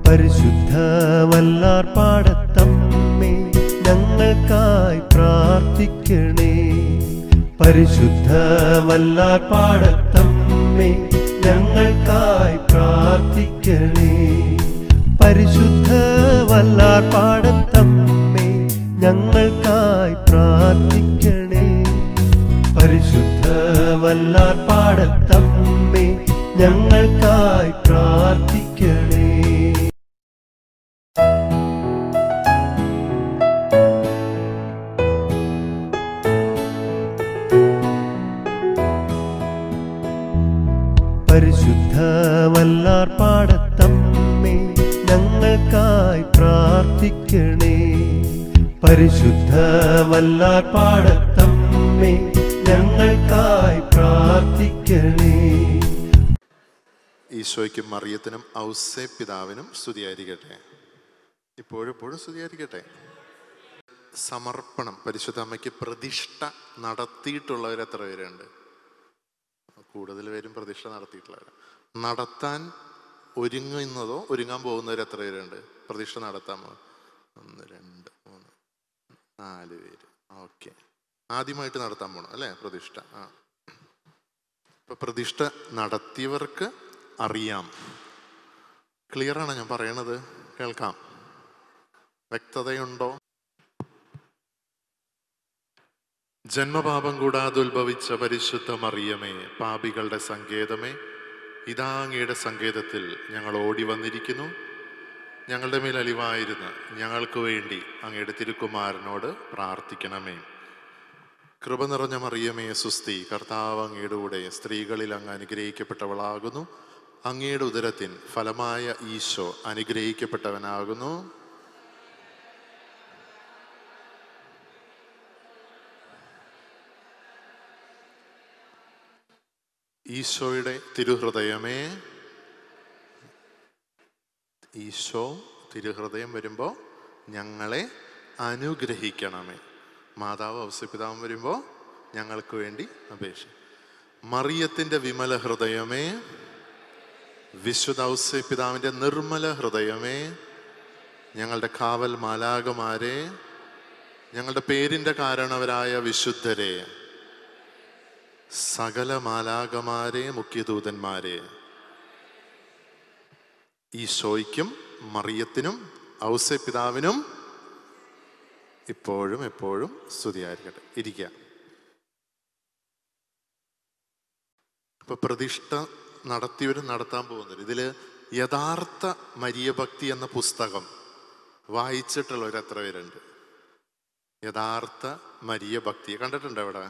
പരിശുദ്ധ വല്ലാർ പാടത്തമ്മേ ഞങ്ങൾക്കായി പ്രാർത്ഥിക്കണേ പരിശുദ്ധ വല്ലാർ പാടത്തമ്മേ ഞങ്ങൾക്കായി പ്രാർത്ഥിക്കണേ പരിശുദ്ധ വല്ലാർ പാടത്തമ്മേ ഞങ്ങൾക്കായി പ്രാർത്ഥിക്കണേ പരിശുദ്ധ വല്ലാർ പാടത്തമ്മേ ഞങ്ങൾക്കായി പ്രാർത്ഥിക്കണേ പരിശുദ്ധ വല്ലാർ പാടത്തമ്മേ ഞങ്ങൾക്കായി പ്രാർത്ഥിക്കണേ പരിശുദ്ധ വല്ലാർ പാടത്തമ്മേ ഞങ്ങൾക്കായി പ്രാർത്ഥിക്കണേ ഈശോയ്ക്കും മറിയത്തിനും ഔസേ പിതാവിനും സ്തുതിയായിരിക്കട്ടെ ഇപ്പോഴെപ്പോഴും സ്തുതിയായിരിക്കട്ടെ സമർപ്പണം പരിശുദ്ധ അമ്മയ്ക്ക് പ്രതിഷ്ഠ നടത്തിയിട്ടുള്ളവർ എത്ര പേരുണ്ട് കൂടുതൽ പേരും പ്രതിഷ്ഠ നടത്തിയിട്ടുള്ളവർ നടത്താൻ ഒരുങ്ങുന്നതോ ഒരുങ്ങാൻ പോകുന്നവർ എത്ര പേരുണ്ട് പ്രതിഷ്ഠ നടത്താമോ ഒന്ന് രണ്ട് മൂന്ന് നാല് പേര് ഓക്കെ ആദ്യമായിട്ട് നടത്താൻ പോണം അല്ലേ പ്രതിഷ്ഠ ആ ഇപ്പൊ പ്രതിഷ്ഠ നടത്തിയവർക്ക് അറിയാം ക്ലിയറാണ് ഞാൻ പറയണത് കേൾക്കാം വ്യക്തതയുണ്ടോ ജന്മപാപം കൂടാതെ ഉത്ഭവിച്ച പരിശുദ്ധ മറിയമേ പാപികളുടെ സങ്കേതമേ ഇതാ അങ്ങയുടെ സങ്കേതത്തിൽ ഞങ്ങൾ ഓടി വന്നിരിക്കുന്നു ഞങ്ങളുടെ മേൽ അലിവായിരുന്ന് ഞങ്ങൾക്ക് വേണ്ടി അങ്ങയുടെ തിരുക്കുമാരനോട് പ്രാർത്ഥിക്കണമേ കൃപ നിറഞ്ഞ മറിയമേ സുസ്തി കർത്താവ് അങ്ങയുടെ കൂടെ സ്ത്രീകളിൽ അങ്ങ് അനുഗ്രഹിക്കപ്പെട്ടവളാകുന്നു അങ്ങയുടെ ഉദരത്തിൻ ഫലമായ ഈശോ അനുഗ്രഹിക്കപ്പെട്ടവനാകുന്നു ഈശോയുടെ തിരുഹൃദയമേ ഈശോ തിരുഹൃദയം വരുമ്പോൾ ഞങ്ങളെ അനുഗ്രഹിക്കണമേ മാതാവ് ഔസ്യപിതാവും വരുമ്പോൾ ഞങ്ങൾക്ക് വേണ്ടി അപേക്ഷ മറിയത്തിൻ്റെ വിമല ഹൃദയമേ വിശുദ്ധ ഔസ്യപിതാവിൻ്റെ നിർമ്മല ഹൃദയമേ ഞങ്ങളുടെ കാവൽ മാലാകമാരെ ഞങ്ങളുടെ പേരിൻ്റെ കാരണവരായ വിശുദ്ധരെ സകല മാലാകമാരെ മുഖ്യദൂതന്മാരെ ഈശോയ്ക്കും മറിയത്തിനും ഔസേ പിതാവിനും ഇപ്പോഴും എപ്പോഴും സ്തുതിയായിരിക്കട്ടെ ഇരിക്കുക ഇപ്പൊ പ്രതിഷ്ഠ നടത്തിയവരും നടത്താൻ പോകുന്നത് ഇതില് യഥാർത്ഥ മരിയഭക്തി എന്ന പുസ്തകം വായിച്ചിട്ടുള്ളവർ എത്ര പേരുണ്ട് യഥാർത്ഥ മരിയഭക്തി കണ്ടിട്ടുണ്ടോ ഇവിടെ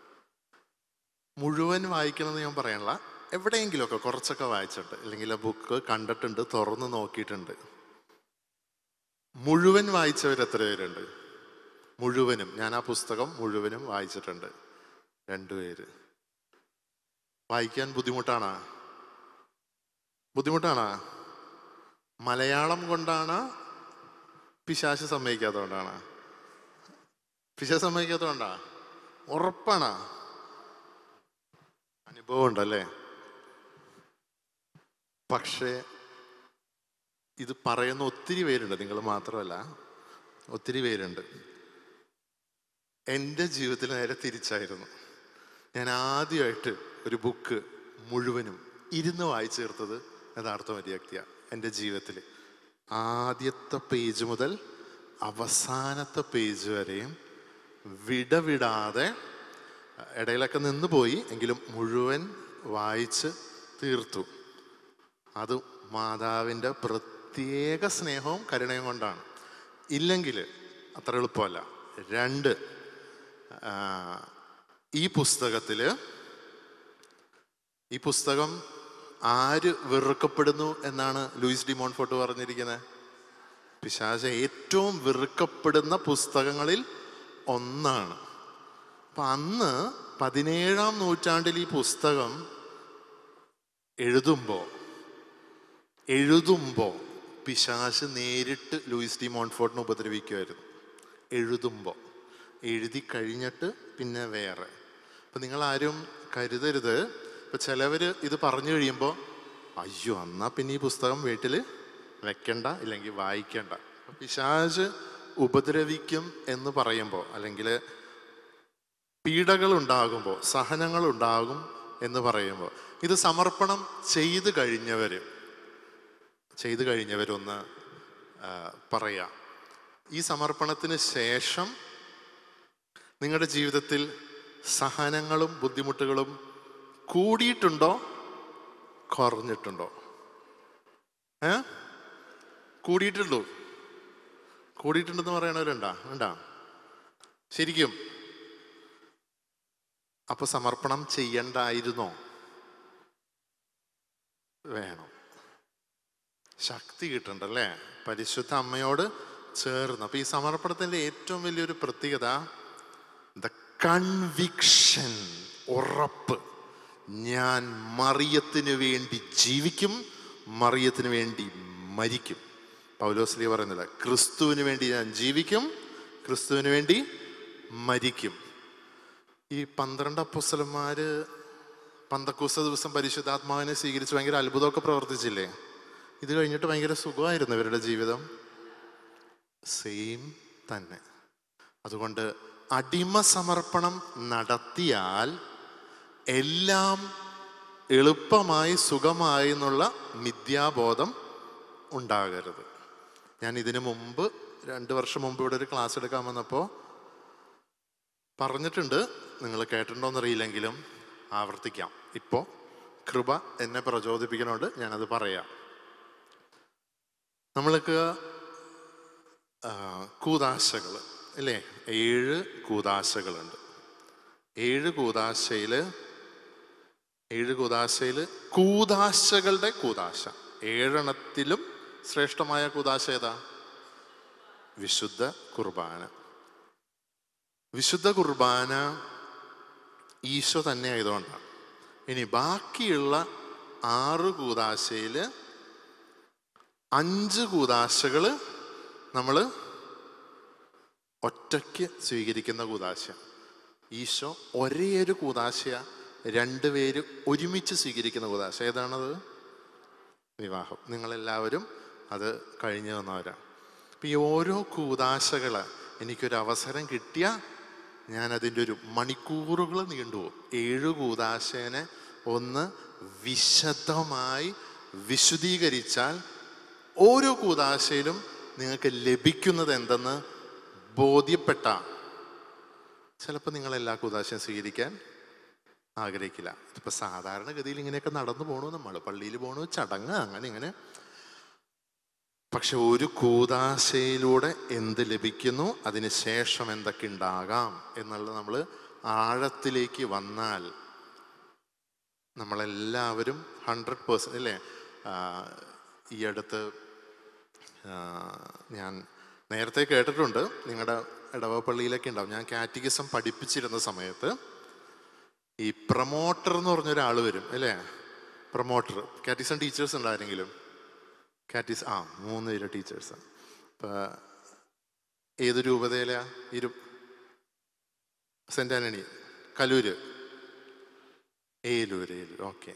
മുഴുവൻ വായിക്കണമെന്ന് ഞാൻ പറയണില്ല എവിടെയെങ്കിലുമൊക്കെ കുറച്ചൊക്കെ വായിച്ചിട്ട് അല്ലെങ്കിൽ ആ ബുക്ക് കണ്ടിട്ടുണ്ട് തുറന്ന് നോക്കിയിട്ടുണ്ട് മുഴുവൻ വായിച്ചവർ എത്ര പേരുണ്ട് മുഴുവനും ഞാൻ ആ പുസ്തകം മുഴുവനും വായിച്ചിട്ടുണ്ട് രണ്ടുപേര് വായിക്കാൻ ബുദ്ധിമുട്ടാണോ ബുദ്ധിമുട്ടാണോ മലയാളം കൊണ്ടാണ് പിശാശ് സമ്മതിക്കാത്തതുകൊണ്ടാണ് പിശാശ് സമ്മതിക്കാത്തതുകൊണ്ടാ ഉറപ്പാണോ അനുഭവം ഉണ്ടല്ലേ പക്ഷേ ഇത് പറയുന്ന ഒത്തിരി പേരുണ്ട് നിങ്ങൾ മാത്രമല്ല ഒത്തിരി പേരുണ്ട് എൻ്റെ ജീവിതത്തിൽ നേരെ തിരിച്ചായിരുന്നു ഞാൻ ആദ്യമായിട്ട് ഒരു ബുക്ക് മുഴുവനും ഇരുന്ന് വായിച്ചു തീർത്തത് യഥാർത്ഥ മര്യാദ എൻ്റെ ജീവിതത്തിൽ ആദ്യത്തെ പേജ് മുതൽ അവസാനത്തെ പേജ് വരെയും വിടവിടാതെ ഇടയിലൊക്കെ നിന്ന് പോയി എങ്കിലും മുഴുവൻ വായിച്ച് തീർത്തു അത് മാതാവിൻ്റെ പ്രത്യേക സ്നേഹവും കരുണയും കൊണ്ടാണ് ഇല്ലെങ്കിൽ അത്ര എളുപ്പമല്ല രണ്ട് ആ, ഈ പുസ്തകത്തിൽ ഈ പുസ്തകം ആര് വെറുക്കപ്പെടുന്നു എന്നാണ് ലൂയിസ് ഡി മോൺഫോർട്ട് പറഞ്ഞിരിക്കുന്നത് പിശാച ഏറ്റവും വെറുക്കപ്പെടുന്ന പുസ്തകങ്ങളിൽ ഒന്നാണ് അപ്പൊ അന്ന് പതിനേഴാം നൂറ്റാണ്ടിൽ ഈ പുസ്തകം എഴുതുമ്പോൾ എഴുതുമ്പോൾ പിശാശ് നേരിട്ട് ലൂയിസ് ഡി മോൺഫോർട്ടിനെ ഉപദ്രവിക്കുമായിരുന്നു എഴുതുമ്പോൾ എഴുതി കഴിഞ്ഞിട്ട് പിന്നെ വേറെ അപ്പം നിങ്ങൾ ആരും കരുതരുത് ഇപ്പം ചിലവർ ഇത് പറഞ്ഞു കഴിയുമ്പോൾ അയ്യോ എന്നാ പിന്നെ ഈ പുസ്തകം വീട്ടിൽ വെക്കണ്ട ഇല്ലെങ്കിൽ വായിക്കണ്ട അപ്പൊ പിശാജ് ഉപദ്രവിക്കും എന്ന് പറയുമ്പോൾ അല്ലെങ്കിൽ പീഡകൾ ഉണ്ടാകുമ്പോൾ സഹനങ്ങൾ ഉണ്ടാകും എന്ന് പറയുമ്പോൾ ഇത് സമർപ്പണം ചെയ്തു കഴിഞ്ഞവർ ചെയ്തു കഴിഞ്ഞവരൊന്ന് ആ, പറയാം ഈ സമർപ്പണത്തിന് ശേഷം നിങ്ങളുടെ ജീവിതത്തിൽ സഹനങ്ങളും ബുദ്ധിമുട്ടുകളും കൂടിയിട്ടുണ്ടോ കുറഞ്ഞിട്ടുണ്ടോ ഏ കൂടിയിട്ടുണ്ടോ കൂടിയിട്ടുണ്ടെന്ന് പറയണവരുണ്ടാ ഉണ്ടാ ശരിക്കും അപ്പൊ സമർപ്പണം ചെയ്യണ്ടായിരുന്നോ വേണം ശക്തി കിട്ടണ്ടല്ലേ പരിശുദ്ധ അമ്മയോട് ചേർന്ന് അപ്പൊ ഈ സമർപ്പണത്തിന്റെ ഏറ്റവും വലിയൊരു പ്രത്യേകത ദ കൺവിക്ഷൻ ഉറപ്പ് ഞാൻ മറിയത്തിന് വേണ്ടി ജീവിക്കും മറിയത്തിന് വേണ്ടി മരിക്കും പൗലോസ്ലി പറയുന്നില്ല ക്രിസ്തുവിന് വേണ്ടി ഞാൻ ജീവിക്കും ക്രിസ്തുവിന് വേണ്ടി മരിക്കും ഈ പന്ത്രണ്ട് അപ്പുസ്തലന്മാര് പന്തക്കൂസ ദിവസം പരിശുദ്ധാത്മാവിനെ സ്വീകരിച്ച് ഭയങ്കര അത്ഭുതമൊക്കെ പ്രവർത്തിച്ചില്ലേ ഇത് കഴിഞ്ഞിട്ട് ഭയങ്കര സുഖമായിരുന്നു ഇവരുടെ ജീവിതം സെയിം തന്നെ അതുകൊണ്ട് അടിമ സമർപ്പണം നടത്തിയാൽ എല്ലാം എളുപ്പമായി സുഖമായി എന്നുള്ള മിഥ്യാബോധം ഉണ്ടാകരുത് ഞാൻ ഇതിനു മുമ്പ് രണ്ട് വർഷം മുമ്പ് ഇവിടെ ഒരു ക്ലാസ് എടുക്കാൻ വന്നപ്പോൾ പറഞ്ഞിട്ടുണ്ട് നിങ്ങൾ കേട്ടിട്ടുണ്ടോയെന്നറിയില്ലെങ്കിലും ആവർത്തിക്കാം ഇപ്പോൾ കൃപ എന്നെ പ്രചോദിപ്പിക്കണോണ്ട് ഞാനത് പറയാം നമ്മൾക്ക് കൂതാശകൾ അല്ലേ ഏഴ് കൂതാശകളുണ്ട് ഏഴ് കൂതാശയിൽ ഏഴ് കൂതാശയിൽ കൂതാശകളുടെ കൂതാശ ഏഴെണ്ണത്തിലും ശ്രേഷ്ഠമായ കൂതാശ ഏതാ വിശുദ്ധ കുർബാന വിശുദ്ധ കുർബാന ഈശോ തന്നെ ആയതുകൊണ്ടാണ് ഇനി ബാക്കിയുള്ള ആറ് കൂതാശയിൽ അഞ്ച് കൂതാശകൾ നമ്മൾ ഒറ്റയ്ക്ക് സ്വീകരിക്കുന്ന കൂതാശ ഈശോ ഒരേ ഒരു കൂതാശ രണ്ടുപേര് ഒരുമിച്ച് സ്വീകരിക്കുന്ന കൂതാശ ഏതാണത് വിവാഹം നിങ്ങളെല്ലാവരും അത് കഴിഞ്ഞു വന്നവരാണ് അപ്പം ഈ ഓരോ കൂതാശകൾ എനിക്കൊരു അവസരം കിട്ടിയ ഞാൻ അതിൻ്റെ ഒരു മണിക്കൂറുകൾ നീണ്ടുപോകും ഏഴ് കൂതാശേനെ ഒന്ന് വിശദമായി വിശദീകരിച്ചാൽ ഓരോ കൂതാശയിലും നിങ്ങൾക്ക് ലഭിക്കുന്നത് എന്തെന്ന് ബോധ്യപ്പെട്ട ചിലപ്പോൾ നിങ്ങൾ എല്ലാ കൂതാശയും സ്വീകരിക്കാൻ ആഗ്രഹിക്കില്ല ഇതിപ്പോൾ സാധാരണഗതിയിൽ ഇങ്ങനെയൊക്കെ നടന്നു പോണു നമ്മൾ പള്ളിയിൽ പോണു ചടങ്ങ് അങ്ങനെ ഇങ്ങനെ പക്ഷെ ഒരു കൂതാശയിലൂടെ എന്ത് ലഭിക്കുന്നു അതിന് ശേഷം എന്തൊക്കെ ഉണ്ടാകാം എന്നുള്ളത് നമ്മൾ ആഴത്തിലേക്ക് വന്നാൽ നമ്മളെല്ലാവരും ഹൺഡ്രഡ് പേഴ്സൻറ്റ് അല്ലേ ആ, ഈ അടുത്ത് ആ, ഞാൻ നേരത്തെ കേട്ടിട്ടുണ്ട് നിങ്ങളുടെ ഇടവ പള്ളിയിലൊക്കെ ഉണ്ടാവും ഞാൻ കാറ്റിക്കിസം പഠിപ്പിച്ചിരുന്ന സമയത്ത് ഈ പ്രൊമോട്ടർ എന്ന് പറഞ്ഞൊരാൾ വരും അല്ലേ പ്രൊമോട്ടർ കാറ്റിസം ടീച്ചേഴ്സ് ഉണ്ടായിരുന്നെങ്കിലും കാറ്റിസ് ആ മൂന്ന് പേര് ടീച്ചേഴ്സാണ് ഇപ്പം ഏത് രൂപതയിലാ ഇരു saint Antony Kaloor Eloor Eloor okay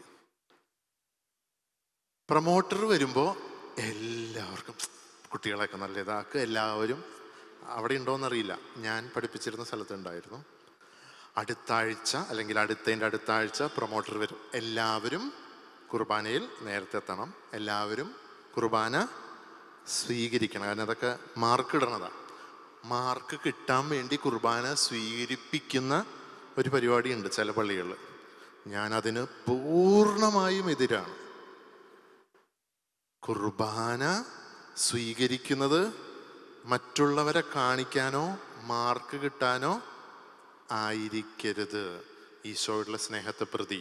promoter വരുമ്പോൾ എല്ലാവർക്കും കുട്ടികളെയൊക്കെ നല്ല ഇതാക്കുക എല്ലാവരും അവിടെ ഉണ്ടോയെന്നറിയില്ല ഞാൻ പഠിപ്പിച്ചിരുന്ന സ്ഥലത്തുണ്ടായിരുന്നു അടുത്ത ആഴ്ച അല്ലെങ്കിൽ അടുത്തതിൻ്റെ അടുത്ത ആഴ്ച പ്രൊമോട്ടർ വരും എല്ലാവരും കുർബാനയിൽ നേരത്തെ എത്തണം എല്ലാവരും കുർബാന സ്വീകരിക്കണം കാരണം അതൊക്കെ മാർക്ക് ഇടണതാണ് മാർക്ക് കിട്ടാൻ വേണ്ടി കുർബാന സ്വീകരിപ്പിക്കുന്ന ഒരു പരിപാടിയുണ്ട് ചില പള്ളികളിൽ ഞാനതിന് പൂർണ്ണമായും എതിരാണ് കുർബാന സ്വീകരിക്കുന്നത് മറ്റുള്ളവരെ കാണിക്കാനോ മാർക്ക് കിട്ടാനോ ആയിരിക്കരുത് ഈശോയുടെ സ്നേഹത്തെ പ്രതി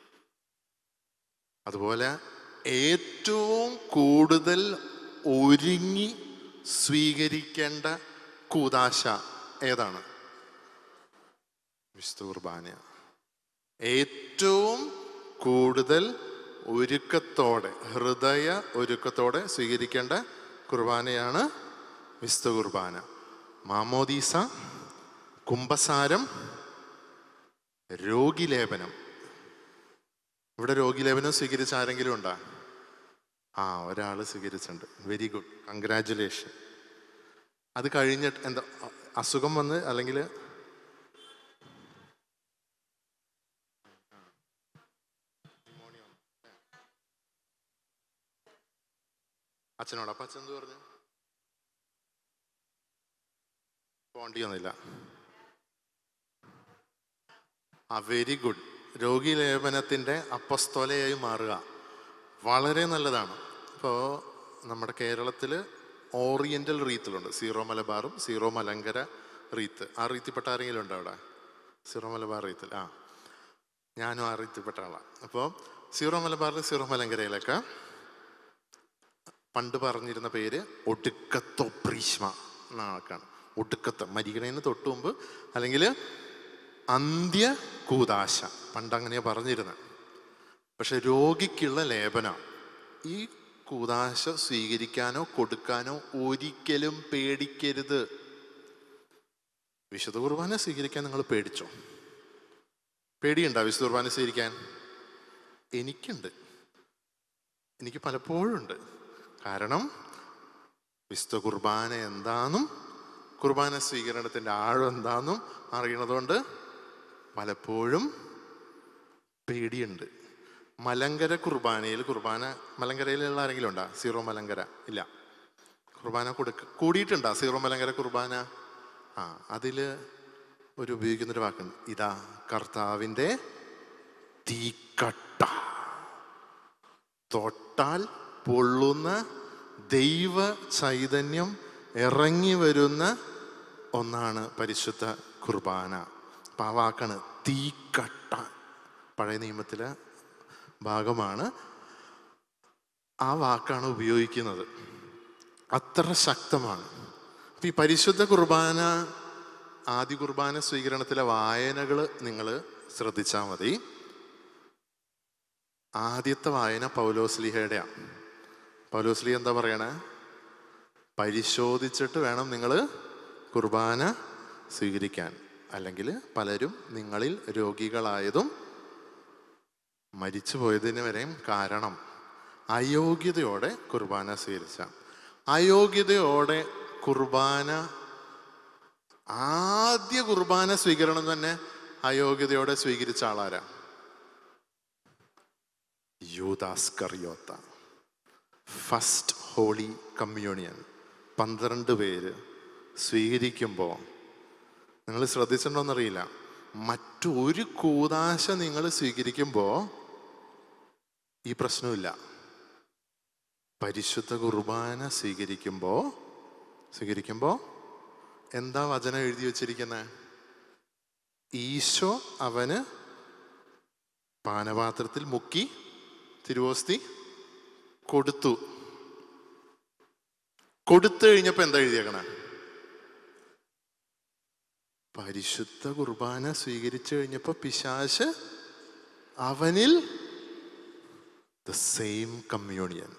അതുപോലെ ഏറ്റവും കൂടുതൽ ഒരുങ്ങി സ്വീകരിക്കേണ്ട കൂതാശ ഏതാണ് വിശുദ്ധ കുർബാന ഏറ്റവും കൂടുതൽ ഒരുക്കത്തോടെ ഹൃദയ ഒരുക്കത്തോടെ സ്വീകരിക്കേണ്ട കുർബാനയാണ് വിശുദ്ധ കുർബാന മാമോദീസ കുംഭസാരം രോഗിലേപനം ഇവിടെ രോഗിലേപനം സ്വീകരിച്ച ആരെങ്കിലും ഉണ്ടോ ആ ഒരാൾ സ്വീകരിച്ചിട്ടുണ്ട് വെരി ഗുഡ് കൺഗ്രാറ്റുലേഷൻ അത് കഴിഞ്ഞിട്ട് എന്താ അ- അസുഖം വന്ന് അല്ലെങ്കിൽ അച്ഛനോട് അപ്പൊ അച്ഛൻ എന്ത് പറഞ്ഞു പോണ്ടി വന്നില്ല ആ വെരി ഗുഡ് രോഗി ലേപനത്തിൻ്റെ അപ്പസ്തോലയായി മാറുക വളരെ നല്ലതാണ് ഇപ്പോൾ നമ്മുടെ കേരളത്തിൽ ഓറിയൻ്റൽ റീത്തിലുണ്ട് സീറോ മലബാറും സീറോ മലങ്കര റീത്ത് ആ റീത്തിൽപ്പെട്ട ആരെങ്കിലും ഉണ്ടോ അവിടെ സീറോ മലബാർ റീത്തിൽ ആ ഞാനും ആ റീത്തിൽപ്പെട്ട ആളാണ് അപ്പോൾ സീറോ മലബാറിൽ സീറോ മലങ്കരയിലൊക്കെ പണ്ട് പറഞ്ഞിരുന്ന പേര് ഒടുക്കത്തോ പ്രീഷ്മ എന്ന ആൾക്കാണ് ഒടുക്കത്തെ മരിക്കണേന് തൊട്ട് മുമ്പ് അല്ലെങ്കിൽ അന്ത്യ കൂതാശ പണ്ട് അങ്ങനെയാ പറഞ്ഞിരുന്നത് പക്ഷെ രോഗിക്കുള്ള ലേപന ഈ കൂതാശ സ്വീകരിക്കാനോ കൊടുക്കാനോ ഒരിക്കലും പേടിക്കരുത് വിശുദ്ധ കുർബാന സ്വീകരിക്കാൻ നിങ്ങൾ പേടിച്ചോ പേടിയുണ്ടോ വിശുദ്ധ കുർബാന സ്വീകരിക്കാൻ എനിക്കുണ്ട് എനിക്ക് പലപ്പോഴും ഉണ്ട് കാരണം വിശുദ്ധ കുർബാന എന്താന്നും കുർബാന സ്വീകരണത്തിൻ്റെ ആഴം എന്താന്നും അറിയണതുകൊണ്ട് പലപ്പോഴും പേടിയുണ്ട് മലങ്കര കുർബാനയിൽ കുർബാന മലങ്കരയിലുള്ള ആരെങ്കിലും ഉണ്ടോ സീറോ മലങ്കര ഇല്ല കുർബാന കൊടുക്ക കൂടിയിട്ടുണ്ടോ സീറോ മലങ്കര കുർബാന ആ അതിൽ ഒരു ഉപയോഗിക്കുന്നൊരു വാക്കുണ്ട് ഇതാ കർത്താവിൻ്റെ തീക്കട്ട തൊട്ടാൽ പൊള്ളുന്ന ദൈവ ചൈതന്യം ഇറങ്ങി വരുന്ന ഒന്നാണ് പരിശുദ്ധ കുർബാന അപ്പം ആ വാക്കാണ് തീക്കട്ട പഴയ നിയമത്തിലെ ഭാഗമാണ് ആ വാക്കാണ് ഉപയോഗിക്കുന്നത് അത്ര ശക്തമാണ് അപ്പം ഈ പരിശുദ്ധ കുർബാന ആദ്യ കുർബാന സ്വീകരണത്തിലെ വായനകൾ നിങ്ങൾ ശ്രദ്ധിച്ചാൽ മതി ആദ്യത്തെ വായന പൗലോസ്ലിഹയുടെയാണ് പൗലോസ്ലി എന്താ പറയണേ പരിശോധിച്ചിട്ട് വേണം നിങ്ങൾ കുർബാന സ്വീകരിക്കാൻ അല്ലെങ്കിൽ പലരും നിങ്ങളിൽ രോഗികളായതും മരിച്ചു പോയതിന് വരെയും കാരണം അയോഗ്യതയോടെ കുർബാന സ്വീകരിച്ച അയോഗ്യതയോടെ കുർബാന ആദ്യ കുർബാന സ്വീകരണം തന്നെ അയോഗ്യതയോടെ സ്വീകരിച്ച ആളാരാ യൂദാസ്കറിയോത്ത ഫസ്റ്റ് ഹോളി കമ്മ്യൂണിയൻ പന്ത്രണ്ട് പേര് സ്വീകരിക്കുമ്പോൾ നിങ്ങൾ ശ്രദ്ധിച്ചിട്ടുണ്ടോന്നറിയില്ല മറ്റൊരു കൂതാശ നിങ്ങൾ സ്വീകരിക്കുമ്പോൾ ഈ പ്രശ്നമില്ല പരിശുദ്ധ കുർബാന സ്വീകരിക്കുമ്പോൾ സ്വീകരിക്കുമ്പോൾ എന്താ വചനം എഴുതി വച്ചിരിക്കുന്നത് ഈശോ അവന് പാനപാത്രത്തിൽ മുക്കി തിരുവോസ്തി കൊടുത്തു കൊടുത്തു കഴിഞ്ഞപ്പോ എന്താ എഴുതിയേക്കണ പരിശുദ്ധ കുർബാന സ്വീകരിച്ചു കഴിഞ്ഞപ്പോ പിശാശ് അവനിൽ ദ സെയിം കമ്മ്യൂണിയൻ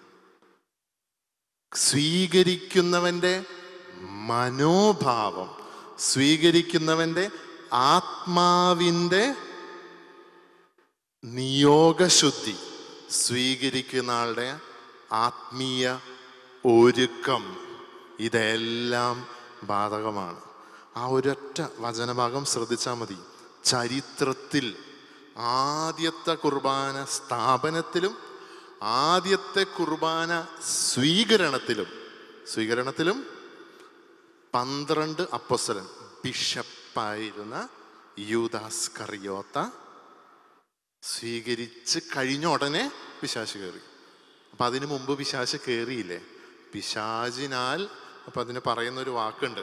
സ്വീകരിക്കുന്നവന്റെ മനോഭാവം സ്വീകരിക്കുന്നവന്റെ ആത്മാവിൻ്റെ നിയോഗശുദ്ധി സ്വീകരിക്കുന്ന ആളുടെ ആത്മീയ ഒരുക്കം ഇതെല്ലാം ബാധകമാണ് ആ ഒരൊറ്റ വചനഭാഗം ശ്രദ്ധിച്ചാൽ മതി ചരിത്രത്തിൽ ആദ്യത്തെ കുർബാന സ്ഥാപനത്തിലും ആദ്യത്തെ കുർബാന സ്വീകരണത്തിലും സ്വീകരണത്തിലും പന്ത്രണ്ട് അപ്പൊസലൻ ബിഷപ്പായിരുന്ന യൂദാസ് കറിയോത്ത സ്വീകരിച്ച് കഴിഞ്ഞ ഉടനെ പിശാശ് കയറി അപ്പൊ അതിനു മുമ്പ് പിശാശ് കയറിയില്ലേ പിശാചിനാൽ അപ്പൊ അതിന് പറയുന്ന ഒരു വാക്കുണ്ട്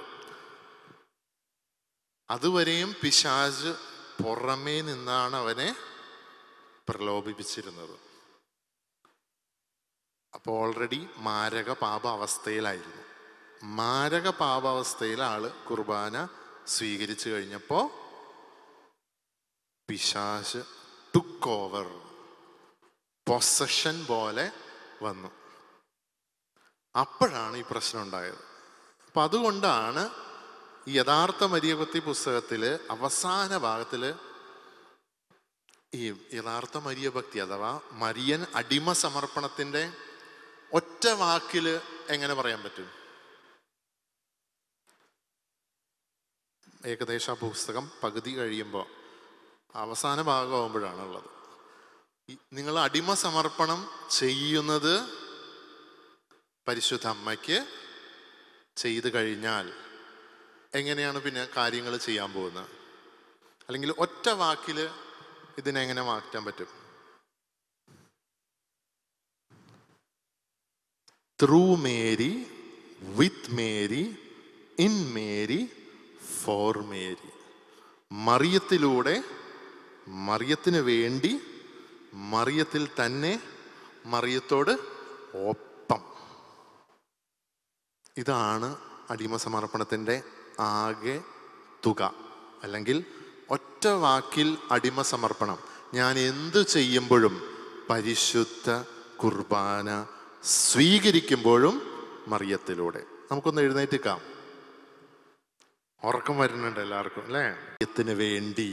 അതുവരെയും പിശാജ് പുറമേ നിന്നാണ് അവനെ പ്രലോഭിപ്പിച്ചിരുന്നത് അപ്പോൾ ഓൾറെഡി മാരക പാപ അവസ്ഥയിലായിരുന്നു മാരക പാപാവസ്ഥയിൽ ആള് കുർബാന സ്വീകരിച്ചു കഴിഞ്ഞപ്പോൾ പിശാശ് ടുക്ക് ഓവർ പൊസഷൻ പോലെ വന്നു അപ്പോഴാണ് ഈ പ്രശ്നം ഉണ്ടായത് അപ്പൊ അതുകൊണ്ടാണ് ഈ യഥാർത്ഥ മരിയഭക്തി പുസ്തകത്തില് അവസാന ഭാഗത്തില് ഈ യഥാർത്ഥ മരിയഭക്തി അഥവാ മരിയൻ അടിമ സമർപ്പണത്തിന്റെ ഒറ്റ വാക്കിൽ എങ്ങനെ പറയാൻ പറ്റും ഏകദേശം ആ പുസ്തകം പകുതി കഴിയുമ്പോൾ അവസാന ഭാഗമാകുമ്പോഴാണ് ഉള്ളത് ഈ- നിങ്ങൾ അടിമ സമർപ്പണം ചെയ്യുന്നത് പരിശുദ്ധ അമ്മയ്ക്ക് ചെയ്തു കഴിഞ്ഞാൽ എങ്ങനെയാണ് പിന്നെ കാര്യങ്ങൾ ചെയ്യാൻ പോകുന്നത് അല്ലെങ്കിൽ ഒറ്റ വാക്കിൽ ഇതിനെങ്ങനെ മാറ്റാൻ പറ്റും through Mary with Mary in Mary for Mary മറിയത്തിലൂടെ മറിയത്തിന് വേണ്ടി മറിയത്തിൽ തന്നെ മറിയത്തോട് ഒപ്പം ഇതാണ് അടിമ സമർപ്പണത്തിൻ്റെ ആകെ തുക അല്ലെങ്കിൽ ഒറ്റ വാക്കിൽ അടിമ സമർപ്പണം ഞാൻ എന്തു ചെയ്യുമ്പോഴും പരിശുദ്ധ കുർബാന സ്വീകരിക്കുമ്പോഴും മറിയത്തിലൂടെ നമുക്കൊന്ന് എഴുന്നേറ്റിക്കാം ഉറക്കം വരുന്നുണ്ട് എല്ലാവർക്കും അല്ലേ മറിയത്തിന് വേണ്ടി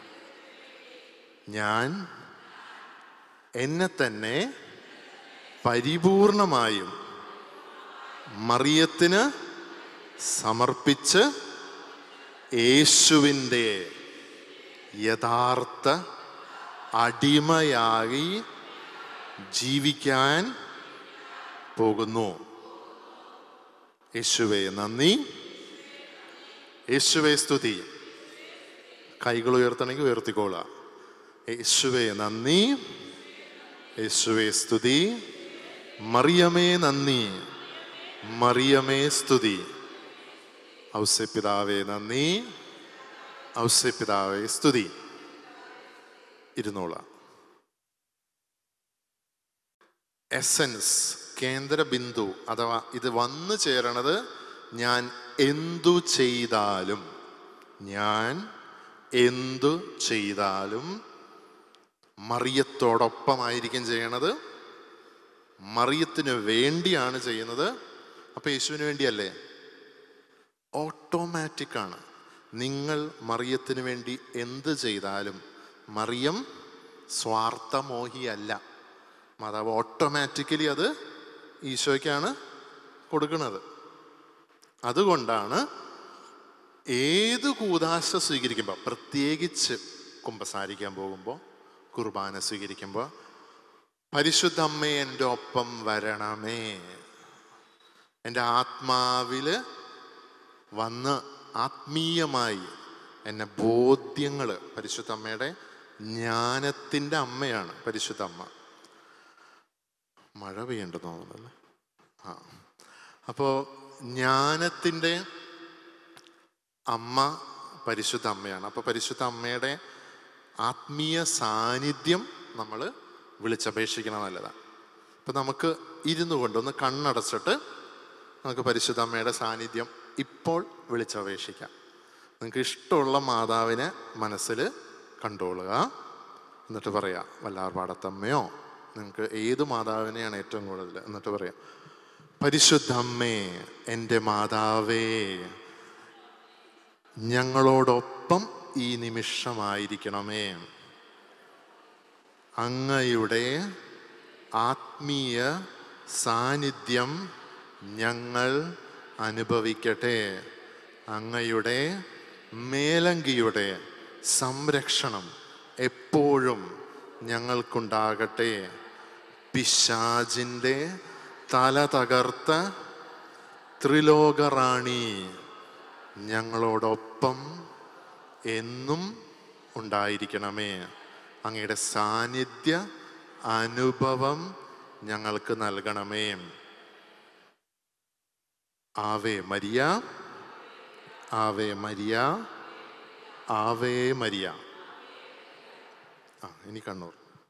ഞാൻ എന്നെ തന്നെ പരിപൂർണമായും മറിയത്തിന് സമർപ്പിച്ച് യേശുവിൻ്റെ യഥാർത്ഥ അടിമയായി ജീവിക്കാൻ പോകുന്നു യേശുവെ നന്ദി യേശുവെ സ്തുതി കൈകൾ ഉയർത്തണമെങ്കിൽ ഉയർത്തിക്കോളുക യേശുവെ നന്ദി യേശുവെ സ്തുതി മറിയമേ നന്ദി മറിയമേ സ്തുതി ഔസ്യപിതാവേ നന്ദി ഔസ്യപിതാവേ സ്തുതി ഇരുന്നോളാം എസൻസ് കേന്ദ്ര ബിന്ദു അഥവാ ഇത് വന്നു ചേരണത് ഞാൻ എന്തു ചെയ്താലും ഞാൻ എന്തു ചെയ്താലും മറിയത്തോടൊപ്പമായിരിക്കും ചെയ്യണത് മറിയത്തിന് വേണ്ടിയാണ് ചെയ്യുന്നത് അപ്പൊ യേശുവിന് വേണ്ടിയല്ലേ ഓട്ടോമാറ്റിക് ആണ് നിങ്ങൾ മറിയത്തിന് വേണ്ടി എന്ത് ചെയ്താലും മറിയം സ്വാർത്ഥമോഹിയല്ല മാതാവ് ഓട്ടോമാറ്റിക്കലി അത് ഈശോയ്ക്കാണ് കൊടുക്കുന്നത് അതുകൊണ്ടാണ് ഏത് കൂതാശ സ്വീകരിക്കുമ്പോൾ പ്രത്യേകിച്ച് കുമ്പസാരിക്കാൻ പോകുമ്പോൾ കുർബാന സ്വീകരിക്കുമ്പോൾ പരിശുദ്ധ അമ്മേ എൻ്റെ ഒപ്പം വരണമേ എൻ്റെ ആത്മാവിൽ വന്ന് ആത്മീയമായി എന്നെ ബോധ്യങ്ങൾ പരിശുദ്ധ അമ്മയുടെ ജ്ഞാനത്തിൻ്റെ അമ്മയാണ് പരിശുദ്ധ അമ്മ മഴ പെയ്യേണ്ടെന്ന് തോന്നുന്നല്ലേ ആ അപ്പോൾ ജ്ഞാനത്തിൻ്റെ അമ്മ പരിശുദ്ധ അമ്മയാണ് അപ്പോൾ പരിശുദ്ധ അമ്മയുടെ ആത്മീയ സാന്നിധ്യം നമ്മൾ വിളിച്ചപേക്ഷിക്കണം നല്ലതാണ് അപ്പം നമുക്ക് ഇരുന്നു കൊണ്ട് ഒന്ന് കണ്ണടച്ചിട്ട് നമുക്ക് പരിശുദ്ധ അമ്മയുടെ സാന്നിധ്യം ഇപ്പോൾ വിളിച്ചപേക്ഷിക്കാം നിങ്ങൾക്ക് ഇഷ്ടമുള്ള മാതാവിനെ മനസ്സിൽ കണ്ടോളുക എന്നിട്ട് പറയാം വല്ലാർപാടത്തമ്മയോ നിങ്ങൾക്ക് ഏത് മാതാവിനെയാണ് ഏറ്റവും കൂടുതൽ എന്നിട്ട് പറയാം പരിശുദ്ധ അമ്മേ എൻ്റെ മാതാവേ ഞങ്ങളോടൊപ്പം ഈ നിമിഷമായിരിക്കണമേ അങ്ങയുടെ ആത്മീയ സാന്നിധ്യം ഞങ്ങൾ അനുഭവിക്കട്ടെ അങ്ങയുടെ മേലങ്കിയുടെ സംരക്ഷണം എപ്പോഴും ഞങ്ങൾക്കുണ്ടാകട്ടെ പിശാജിൻ്റെ തല തകർത്ത ത്രിലോകറാണി ഞങ്ങളോടൊപ്പം എന്നും ഉണ്ടായിരിക്കണമേ അങ്ങയുടെ സാന്നിധ്യ അനുഭവം ഞങ്ങൾക്ക് നൽകണമേ ആവേ മരിയ ആവേ മരിയ ആവേ മരിയ ആ ഇനി കണ്ണൂർ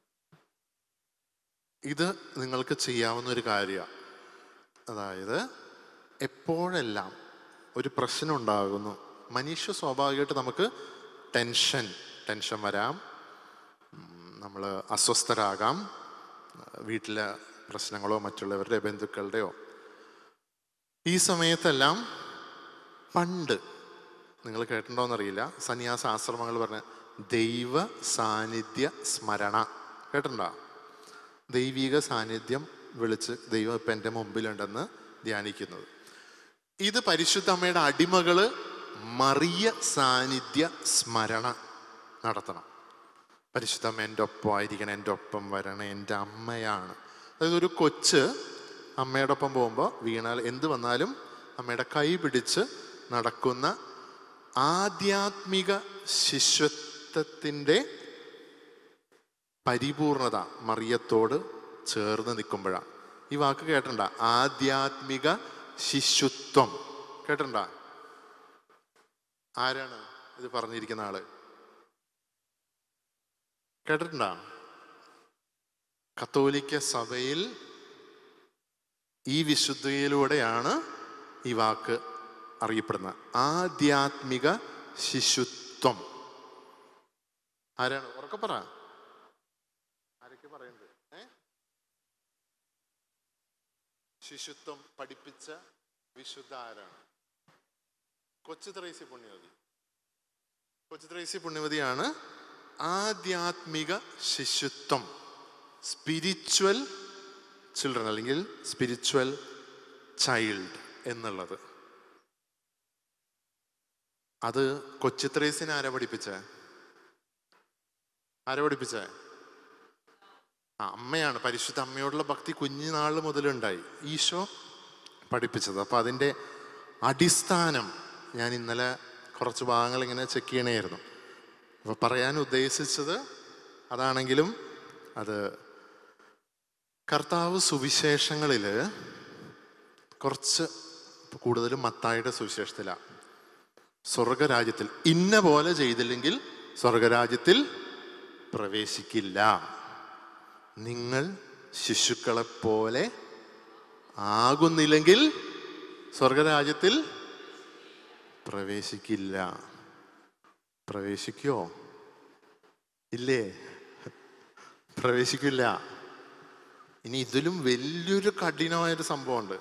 ഇത് നിങ്ങൾക്ക് ചെയ്യാവുന്ന ഒരു കാര്യമാണ് അതായത് എപ്പോഴെല്ലാം ഒരു പ്രശ്നം ഉണ്ടാകുന്നു മനുഷ്യ സ്വാഭാവികമായിട്ട് നമുക്ക് ടെൻഷൻ ടെൻഷൻ വരാം നമ്മൾ അസ്വസ്ഥരാകാം വീട്ടിലെ പ്രശ്നങ്ങളോ മറ്റുള്ളവരുടെ ബന്ധുക്കളുടെയോ ഈ സമയത്തെല്ലാം പണ്ട് നിങ്ങൾ കേട്ടിട്ടുണ്ടോയെന്നറിയില്ല സന്യാസ ആശ്രമങ്ങൾ പറഞ്ഞ ദൈവ സാന്നിധ്യ സ്മരണ കേട്ടിട്ടുണ്ടോ ദൈവിക സാന്നിധ്യം വിളിച്ച് ദൈവം ഇപ്പം എൻ്റെ മുമ്പിലുണ്ടെന്ന് ധ്യാനിക്കുന്നത് ഇത് പരിശുദ്ധ അമ്മയുടെ അടിമകള് മറിയ സാന്നിധ്യ സ്മരണ നടത്തണം പരിശുദ്ധ അമ്മ എൻ്റെ ഒപ്പം ആയിരിക്കണം എൻ്റെ ഒപ്പം വരണം എൻ്റെ അമ്മയാണ് അതായത് ഒരു കൊച്ച് അമ്മയുടെ ഒപ്പം പോകുമ്പോൾ വീണാൽ എന്ത് വന്നാലും അമ്മയുടെ കൈ പിടിച്ച് നടക്കുന്ന ആധ്യാത്മിക ശിശുത്വത്തിൻ്റെ പരിപൂർണത മറിയത്തോട് ചേർന്ന് നിൽക്കുമ്പോഴാണ് ഈ വാക്ക് കേട്ടിട്ടുണ്ട ആധ്യാത്മിക ശിശുത്വം കേട്ടിട്ടുണ്ട ആരാണ് ഇത് പറഞ്ഞിരിക്കുന്ന ആള് കേട്ടിട്ടുണ്ടോ കത്തോലിക്ക സഭയിൽ ഈ വിശുദ്ധിയിലൂടെയാണ് ഈ വാക്ക് അറിയപ്പെടുന്നത് ആധ്യാത്മിക ശിശുത്വം ആരാണ് ഉറക്കെ പറ ആരൊക്കെ പറയുന്നത് ഏ ശിശുത്വം പഠിപ്പിച്ച വിശുദ്ധ ആരാണ് കൊച്ചു ത്രേസി പുണ്യവതി കൊച്ചു ത്രേസി പുണ്യവതിയാണ് ആധ്യാത്മിക ശിശുത്വം സ്പിരിച്വൽ ചിൽഡ്രൻ അല്ലെങ്കിൽ സ്പിരിച്വൽ ചൈൽഡ് എന്നുള്ളത് അത് കൊച്ചു ത്രേസിനെ ആരാ പഠിപ്പിച്ചേ ആരാ പഠിപ്പിച്ചേ ആ അമ്മയാണ് പരിശുദ്ധ അമ്മയോടുള്ള ഭക്തി കുഞ്ഞുനാൾ മുതലുണ്ടായി ഈശോ പഠിപ്പിച്ചത് അപ്പോൾ അതിൻ്റെ അടിസ്ഥാനം ഞാൻ ഇന്നലെ കുറച്ച് ഭാഗങ്ങൾ ഇങ്ങനെ ചെക്ക് ചെയ്യണമായിരുന്നു അപ്പോൾ പറയാൻ ഉദ്ദേശിച്ചത് അതാണെങ്കിലും അത് കർത്താവ് സുവിശേഷങ്ങളിൽ കുറച്ച് കൂടുതലും മത്തായുടെ സുവിശേഷത്തിലാണ് സ്വർഗരാജ്യത്തിൽ ഇന്ന പോലെ ചെയ്തില്ലെങ്കിൽ സ്വർഗരാജ്യത്തിൽ പ്രവേശിക്കില്ല നിങ്ങൾ ശിശുക്കളെ പോലെ ആകുന്നില്ലെങ്കിൽ സ്വർഗരാജ്യത്തിൽ പ്രവേശിക്കില്ല പ്രവേശിക്കോ ഇല്ലേ പ്രവേശിക്കില്ല ഇനി ഇതിലും വലിയൊരു കഠിനമായൊരു സംഭവമുണ്ട്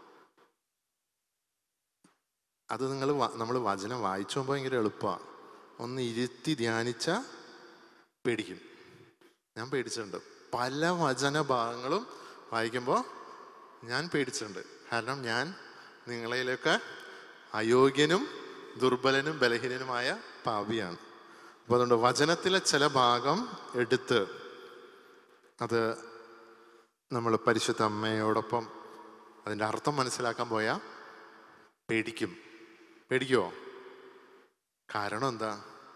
അത് നിങ്ങൾ നമ്മൾ വചനം വായിച്ചു പോകുമ്പോൾ ഭയങ്കര എളുപ്പമാണ് ഒന്ന് ഇരുത്തി ധ്യാനിച്ച പേടിക്കും ഞാൻ പേടിച്ചിട്ടുണ്ട് പല വചന ഭാഗങ്ങളും വായിക്കുമ്പോൾ ഞാൻ പേടിച്ചിട്ടുണ്ട് കാരണം ഞാൻ നിങ്ങളിലൊക്കെ അയോഗ്യനും ദുർബലനും ബലഹീനനുമായ പാപിയാണ് അപ്പോൾ അതുകൊണ്ട് വചനത്തിലെ ചില ഭാഗം എടുത്ത് അത് നമ്മൾ പരിശുദ്ധ അമ്മയോടൊപ്പം അതിൻ്റെ അർത്ഥം മനസ്സിലാക്കാൻ പോയാൽ പേടിക്കും പേടിക്കുമോ കാരണം എന്താ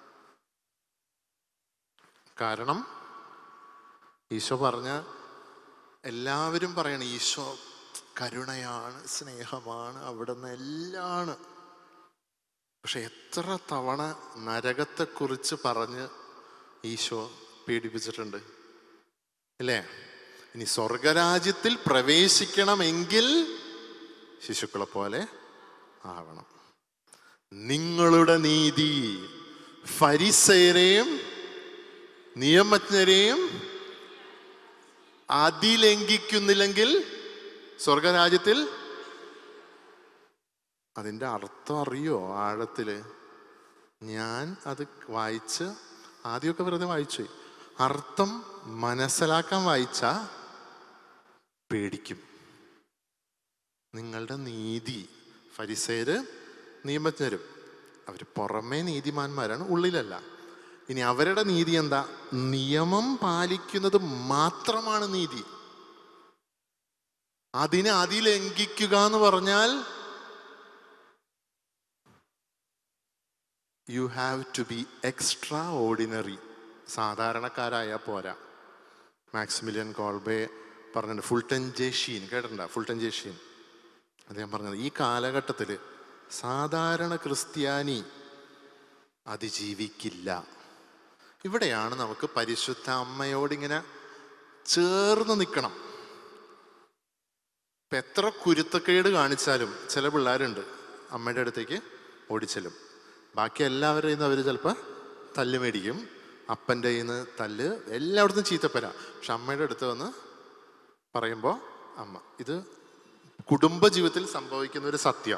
കാരണം ഈശോ പറഞ്ഞ എല്ലാവരും പറയണം ഈശോ കരുണയാണ് സ്നേഹമാണ് അവിടുന്ന് എല്ലാമാണ് പക്ഷെ എത്ര തവണ നരകത്തെക്കുറിച്ച് പറഞ്ഞ് ഈശോ പീഡിപ്പിച്ചിട്ടുണ്ട് അല്ലേ ഇനി സ്വർഗരാജ്യത്തിൽ പ്രവേശിക്കണമെങ്കിൽ ശിശുക്കളെ പോലെ ആവണം നിങ്ങളുടെ നീതി ഫരിസയരെയും നിയമജ്ഞരെയും അതിലംഘിക്കുന്നില്ലെങ്കിൽ സ്വർഗരാജ്യത്തിൽ അതിൻ്റെ അർത്ഥം അറിയോ ആഴത്തില് ഞാൻ അത് വായിച്ച് ആദ്യമൊക്കെ വെറുതെ വായിച്ചു അർത്ഥം മനസ്സിലാക്കാൻ വായിച്ച പേടിക്കും നിങ്ങളുടെ നീതി ഫരിസേര് നിയമജ്ഞരും അവർ പുറമേ നീതിമാന്മാരാണ് ഉള്ളിലല്ല ഇനി അവരുടെ നീതി എന്താ നിയമം പാലിക്കുന്നത് മാത്രമാണ് നീതി അതിനെ അതിലംഘിക്കുക എന്ന് പറഞ്ഞാൽ you have to be extraordinary സാധാരണക്കാരായ പോരാ മാക്സിമിലിയൻ കോൾബെ പറഞ്ഞിട്ടുണ്ട് ഫുൾട്ടൻ ജേഷീൻ കേട്ടിട്ടുണ്ടോ ഫുൾട്ടൻ ജേഷീൻ അദ്ദേഹം പറഞ്ഞത് ഈ കാലഘട്ടത്തിൽ സാധാരണ ക്രിസ്ത്യാനി അതിജീവിക്കില്ല ഇവിടെയാണ് നമുക്ക് പരിശുദ്ധ അമ്മയോടിങ്ങനെ ചേർന്ന് നിൽക്കണം ഇപ്പം എത്ര കുരുത്തക്കേട് കാണിച്ചാലും ചില പിള്ളേരുണ്ട് അമ്മയുടെ അടുത്തേക്ക് ഓടിച്ചെല്ലും ബാക്കി എല്ലാവരുടെ നിന്ന് അവർ ചിലപ്പോൾ തല്ല് മേടിക്കും അപ്പൻ്റെ കയ്യിൽ നിന്ന് തല്ല് എല്ലായിടത്തും ചീത്തപ്പര പക്ഷെ അമ്മയുടെ അടുത്ത് വന്ന് പറയുമ്പോൾ അമ്മ ഇത് കുടുംബ ജീവിതത്തിൽ സംഭവിക്കുന്ന ഒരു സത്യം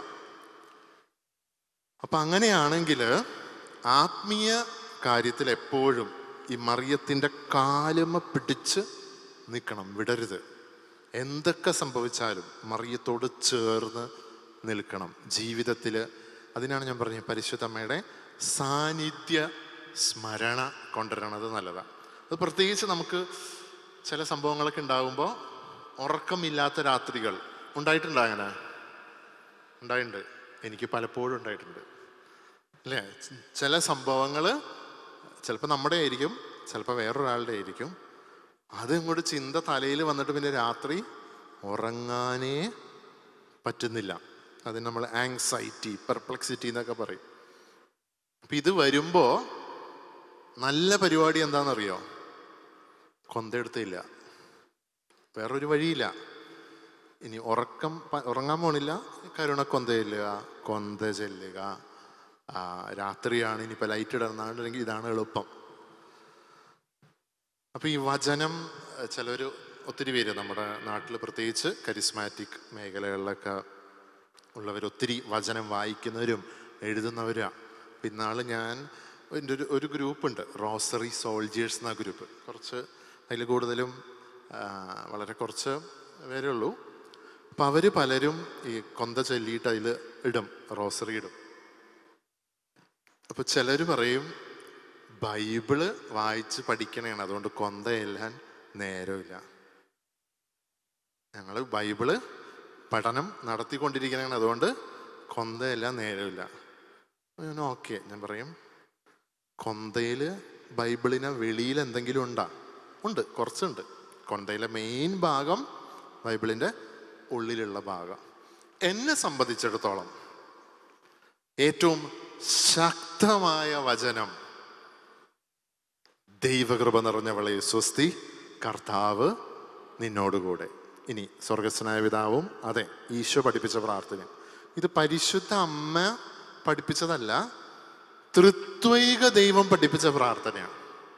അപ്പം അങ്ങനെയാണെങ്കിൽ ആത്മീയ കാര്യത്തിൽ എപ്പോഴും ഈ മറിയത്തിൻ്റെ കാലുമ പിടിച്ച് നിൽക്കണം വിടരുത് എന്തൊക്കെ സംഭവിച്ചാലും മറിയത്തോട് ചേർന്ന് നിൽക്കണം ജീവിതത്തിൽ അതിനാണ് ഞാൻ പറഞ്ഞത് പരിശുദ്ധമ്മയുടെ സാന്നിധ്യ സ്മരണ കൊണ്ടുവരണത് നല്ലതാണ് അത് പ്രത്യേകിച്ച് നമുക്ക് ചില സംഭവങ്ങളൊക്കെ ഉണ്ടാകുമ്പോൾ ഉറക്കമില്ലാത്ത രാത്രികൾ ഉണ്ടായിട്ടുണ്ടോ അങ്ങനെ ഉണ്ടായിട്ടുണ്ട് എനിക്ക് പലപ്പോഴും ഉണ്ടായിട്ടുണ്ട് അല്ലേ ച- ചില സംഭവങ്ങൾ ചിലപ്പോൾ നമ്മുടെ ആയിരിക്കും ചിലപ്പോൾ വേറൊരാളുടെ ആയിരിക്കും അത് ഇങ്ങോട്ട് ചിന്ത തലയിൽ വന്നിട്ട് പിന്നെ രാത്രി ഉറങ്ങാനേ പറ്റുന്നില്ല അതിന് നമ്മൾ ആങ്സൈറ്റി പെർപ്ലക്സിറ്റി എന്നൊക്കെ പറയും അപ്പം ഇത് വരുമ്പോൾ നല്ല പരിപാടി എന്താണെന്നറിയോ കൊന്തെടുത്തില്ല വേറൊരു വഴിയില്ല ഇനി ഉറക്കം പ- ഉറങ്ങാൻ പോണില്ല കരുണ കൊന്ത ചെല്ലുക കൊന്ത ചെല്ലുക ആ, രാത്രിയാണ് ഇനിയിപ്പോൾ ലൈറ്റ് ഇടുന്നാണെങ്കിൽ ഇതാണ് എളുപ്പം അപ്പോൾ ഈ വചനം ചിലർ ഒത്തിരി പേര് നമ്മുടെ നാട്ടിൽ പ്രത്യേകിച്ച് കരിസ്മാറ്റിക് മേഖലകളിലൊക്കെ ഉള്ളവർ ഒത്തിരി വചനം വായിക്കുന്നവരും എഴുതുന്നവരാണ് പിന്നാൾ ഞാൻ എൻ്റെ ഒരു ഒരു ഗ്രൂപ്പുണ്ട് റോസറി സോൾജിയേഴ്സ് എന്ന ഗ്രൂപ്പ് കുറച്ച് അതിൽ കൂടുതലും ആ, വളരെ കുറച്ച് പേരേ ഉള്ളൂ അപ്പം അവർ പലരും ഈ കൊന്ത ചൊല്ലിയിട്ട് അതിൽ ഇടും റോസറി ഇടും അപ്പോൾ ചിലർ പറയും ബൈബിള് വായിച്ച് പഠിക്കണേണ് അതുകൊണ്ട് കൊന്ത ചെല്ലാൻ നേരമില്ല ഞങ്ങൾ ബൈബിള് പഠനം നടത്തിക്കൊണ്ടിരിക്കണേണ് അതുകൊണ്ട് കൊന്തയെല്ലാം നേരമില്ല ഞാൻ ഓക്കെ ഞാൻ പറയും കൊന്തയിൽ ബൈബിളിനെ വെളിയിൽ എന്തെങ്കിലും ഉണ്ടാ ഉണ്ട് കുറച്ചുണ്ട് കൊന്തയിലെ മെയിൻ ഭാഗം ബൈബിളിൻ്റെ ഉള്ളിലുള്ള ഭാഗം എന്നെ സംബന്ധിച്ചിടത്തോളം ഏറ്റവും ശക്തമായ വചനം ദൈവകൃപ നിറഞ്ഞവളെ സ്വസ്തി കർത്താവ് നിന്നോടുകൂടെ ഇനി സ്വർഗസ്വനായ പിതാവും അതെ ഈശോ പഠിപ്പിച്ച പ്രാർത്ഥന ഇത് പരിശുദ്ധ അമ്മ പഠിപ്പിച്ചതല്ല തൃത്വൈക ദൈവം പഠിപ്പിച്ച പ്രാർത്ഥനയാണ്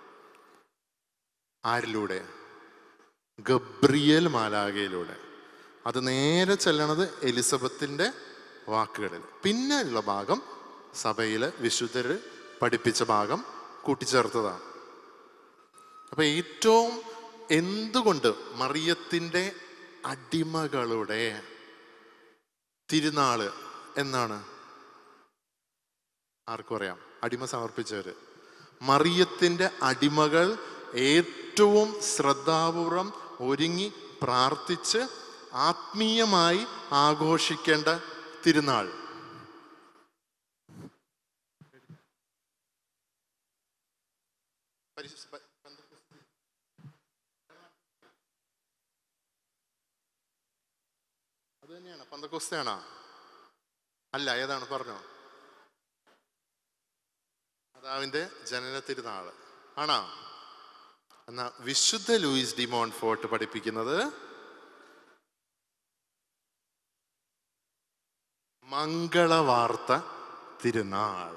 ആരിലൂടെ ഗബ്രിയേൽ മാലാകയിലൂടെ അത് നേരെ ചെല്ലണത് എലിസബത്തിൻ്റെ വാക്കുകളിൽ പിന്നെ ഉള്ള ഭാഗം സഭയിലെ വിശുദ്ധർ പഠിപ്പിച്ച ഭാഗം കൂട്ടിച്ചേർത്തതാണ് അപ്പൊ ഏറ്റവും എന്തുകൊണ്ട് മറിയത്തിൻ്റെ അടിമകളുടെ തിരുനാള് എന്നാണ് ആർക്കും അറിയാം അടിമ സമർപ്പിച്ചവര് മറിയത്തിൻ്റെ അടിമകൾ ഏറ്റവും ശ്രദ്ധാപൂർവം ഒരുങ്ങി പ്രാർത്ഥിച്ച് ആത്മീയമായി ആഘോഷിക്കേണ്ട തിരുനാൾ പരിശു- പ- പന്തക്കോസ്തി. അത് തന്നെയാണ് പന്തക്കോസ്തയാണോ അല്ല ഏതാണ് പറഞ്ഞോ മാതാവിന്റെ ജനന തിരുനാള് ആണോ എന്നാ വിശുദ്ധ ലൂയിസ് ഡിമോൺ ഫോർട്ട് പഠിപ്പിക്കുന്നത് മംഗളവാർത്ത തിരുനാൾ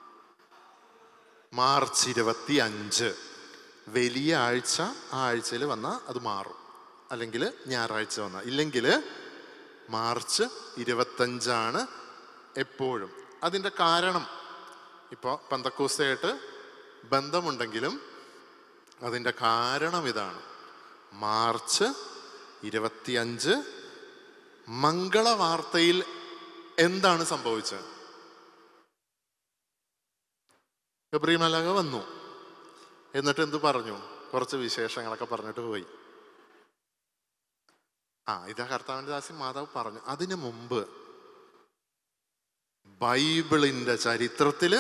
മാർച്ച് ഇരുപത്തി അഞ്ച് വലിയ ആഴ്ച ആ ആഴ്ചയിൽ വന്നാൽ അത് മാറും അല്ലെങ്കിൽ ഞായറാഴ്ച വന്ന ഇല്ലെങ്കിൽ മാർച്ച് ഇരുപത്തഞ്ചാണ് എപ്പോഴും അതിൻ്റെ കാരണം ഇപ്പോൾ പന്തക്കൂസയായിട്ട് ബന്ധമുണ്ടെങ്കിലും അതിൻ്റെ കാരണം ഇതാണ് മാർച്ച് ഇരുപത്തിയഞ്ച് മംഗളവാർത്തയിൽ എന്താണ് സംഭവിച്ചത് ഗബ്രീൽ മലാക വന്നു എന്നിട്ട് എന്ത് പറഞ്ഞു കുറച്ച് വിശേഷങ്ങളൊക്കെ പറഞ്ഞിട്ട് പോയി ആ ഇതാ കർത്താവിൻ്റെ ദാസി മാതാവ് പറഞ്ഞു അതിനു മുമ്പ് ബൈബിളിന്റെ ചരിത്രത്തില്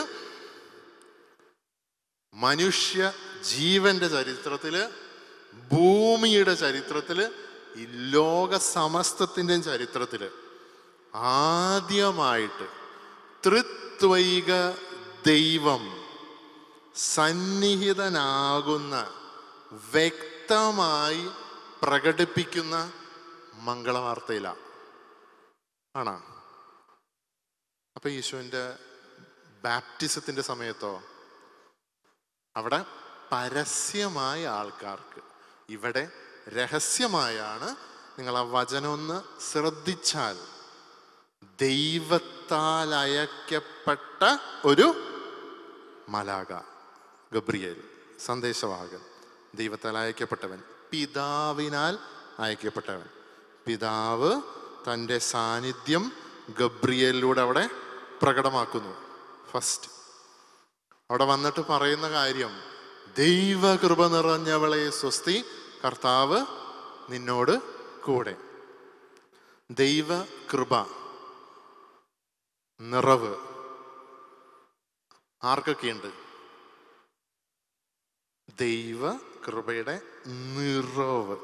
മനുഷ്യ ജീവന്റെ ചരിത്രത്തില് ഭൂമിയുടെ ചരിത്രത്തില് ഈ ലോക സമസ്തത്തിൻ്റെയും ചരിത്രത്തില് ആദ്യമായിട്ട് തൃത്വൈക ദൈവം സന്നിഹിതനാകുന്ന വ്യക്തമായി പ്രകടിപ്പിക്കുന്ന മംഗളവാർത്തയിലാണ് ആണോ അപ്പൊ ഈശോന്റെ ബാപ്റ്റിസത്തിന്റെ സമയത്തോ അവിടെ പരസ്യമായ ആൾക്കാർക്ക് ഇവിടെ രഹസ്യമായാണ് നിങ്ങൾ ആ വചനം ഒന്ന് ശ്രദ്ധിച്ചാൽ ദൈവത്താൽ അയക്കപ്പെട്ട ഒരു മലാക ഗബ്രിയേൽ സന്ദേശവാഹകൻ ദൈവത്താൽ അയക്കപ്പെട്ടവൻ പിതാവിനാൽ അയക്കപ്പെട്ടവൻ പിതാവ് തൻ്റെ സാന്നിധ്യം ഗബ്രിയലിലൂടെ അവിടെ പ്രകടമാക്കുന്നു ഫസ്റ്റ് അവിടെ വന്നിട്ട് പറയുന്ന കാര്യം ദൈവകൃപ നിറഞ്ഞവളെ സ്വസ്തി കർത്താവ് നിന്നോട് കൂടെ ദൈവകൃപ നിറവ് ആർക്കൊക്കെയുണ്ട് ദൈവ കൃപയുടെ നിറവ്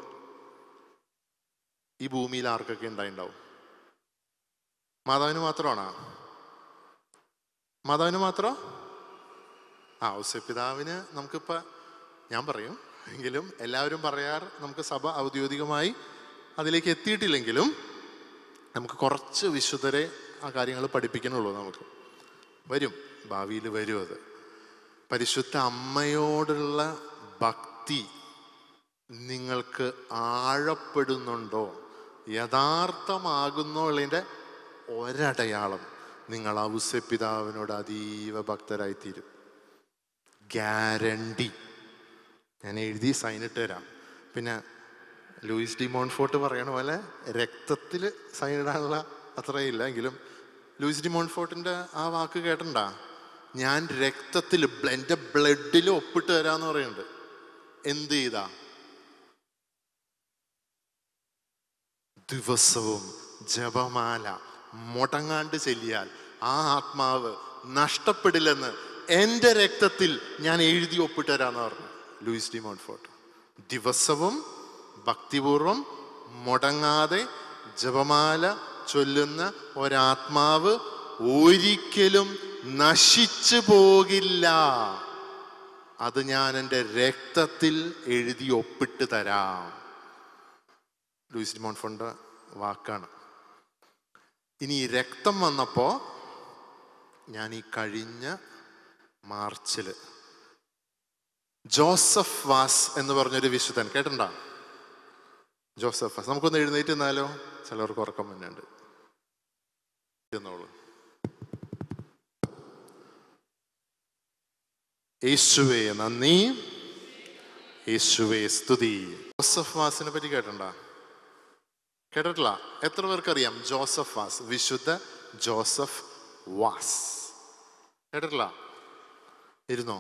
ഈ ഭൂമിയിൽ ആർക്കൊക്കെ ഉണ്ടായിണ്ടാവും മാതാവിന് മാത്രമാണോ മാതാവിന് മാത്രം ആ ഔസ്യപിതാവിന് നമുക്കിപ്പോൾ ഞാൻ പറയും എങ്കിലും എല്ലാവരും പറയാർ നമുക്ക് സഭ ഔദ്യോഗികമായി അതിലേക്ക് എത്തിയിട്ടില്ലെങ്കിലും നമുക്ക് കുറച്ച് വിശുദ്ധരെ ആ കാര്യങ്ങൾ പഠിപ്പിക്കണുള്ളൂ നമുക്ക് വരും ഭാവിയിൽ വരും അത് പരിശുദ്ധ അമ്മയോടുള്ള ഭക്തി നിങ്ങൾക്ക് ആഴപ്പെടുന്നുണ്ടോ യഥാർത്ഥമാകുന്നോ ഉള്ളതിൻ്റെ ഒരടയാളം നിങ്ങൾ ഔസ്യപിതാവിനോട് അതീവ ഭക്തരായിത്തീരും ഗ്യാരണ്ടി ഞാൻ എഴുതി സൈനിട്ട് തരാം പിന്നെ ലൂയിസ് ഡി മോൺഫോർട്ട് പറയണ പോലെ രക്തത്തിൽ സൈൻ ഇടാനുള്ള അത്രയില്ല എങ്കിലും ലൂയിസ് ഡി മോൺഫോർട്ടിൻ്റെ ആ വാക്ക് കേട്ടണ്ട ഞാൻ രക്തത്തിൽ എൻ്റെ ബ്ലഡിൽ ഒപ്പിട്ട് തരാന്ന് പറയുന്നുണ്ട് എന്ത് ചെയ്താ ദിവസവും ജപമാല മുടങ്ങാണ്ട് ചെല്ലിയാൽ ആ ആത്മാവ് നഷ്ടപ്പെടില്ലെന്ന് എൻ്റെ രക്തത്തിൽ ഞാൻ എഴുതി ഒപ്പിട്ട് തരാന്ന് പറഞ്ഞു ലൂയിസ് ഡി മോൺഫോർട്ട് ദിവസവും ഭക്തിപൂർവം മുടങ്ങാതെ ജപമാല ചൊല്ലുന്ന ഒരാത്മാവ് ഒരിക്കലും നശിച്ചു പോകില്ല അത് ഞാൻ എൻ്റെ രക്തത്തിൽ എഴുതി ഒപ്പിട്ട് തരാം ലൂയിസ് ഡി മോൺഫോണിൻ്റെ വാക്കാണ് ഇനി ഈ രക്തം വന്നപ്പോൾ ഞാൻ ഈ കഴിഞ്ഞ മാർച്ചിൽ ജോസഫ് വാസ് എന്ന് പറഞ്ഞൊരു വിശുദ്ധൻ കേട്ടിട്ടുണ്ടോ ജോസഫ് വാസ് നമുക്കൊന്ന് എഴുന്നേറ്റ് നിന്നാലോ ചിലവർക്ക് ഉറക്കം തന്നെയുണ്ട് എന്നോളൂ യേശുവേ നന്ദി യേശുവേ സ്തുതി ജോസഫ് വാസിനെ പറ്റി കേട്ടിട്ടുണ്ടോ കേട്ടിട്ടില്ല എത്ര പേർക്കറിയാം ജോസഫ് വാസ് വിശുദ്ധ ജോസഫ് വാസ് കേട്ടിട്ടില്ല ഇരുന്നോ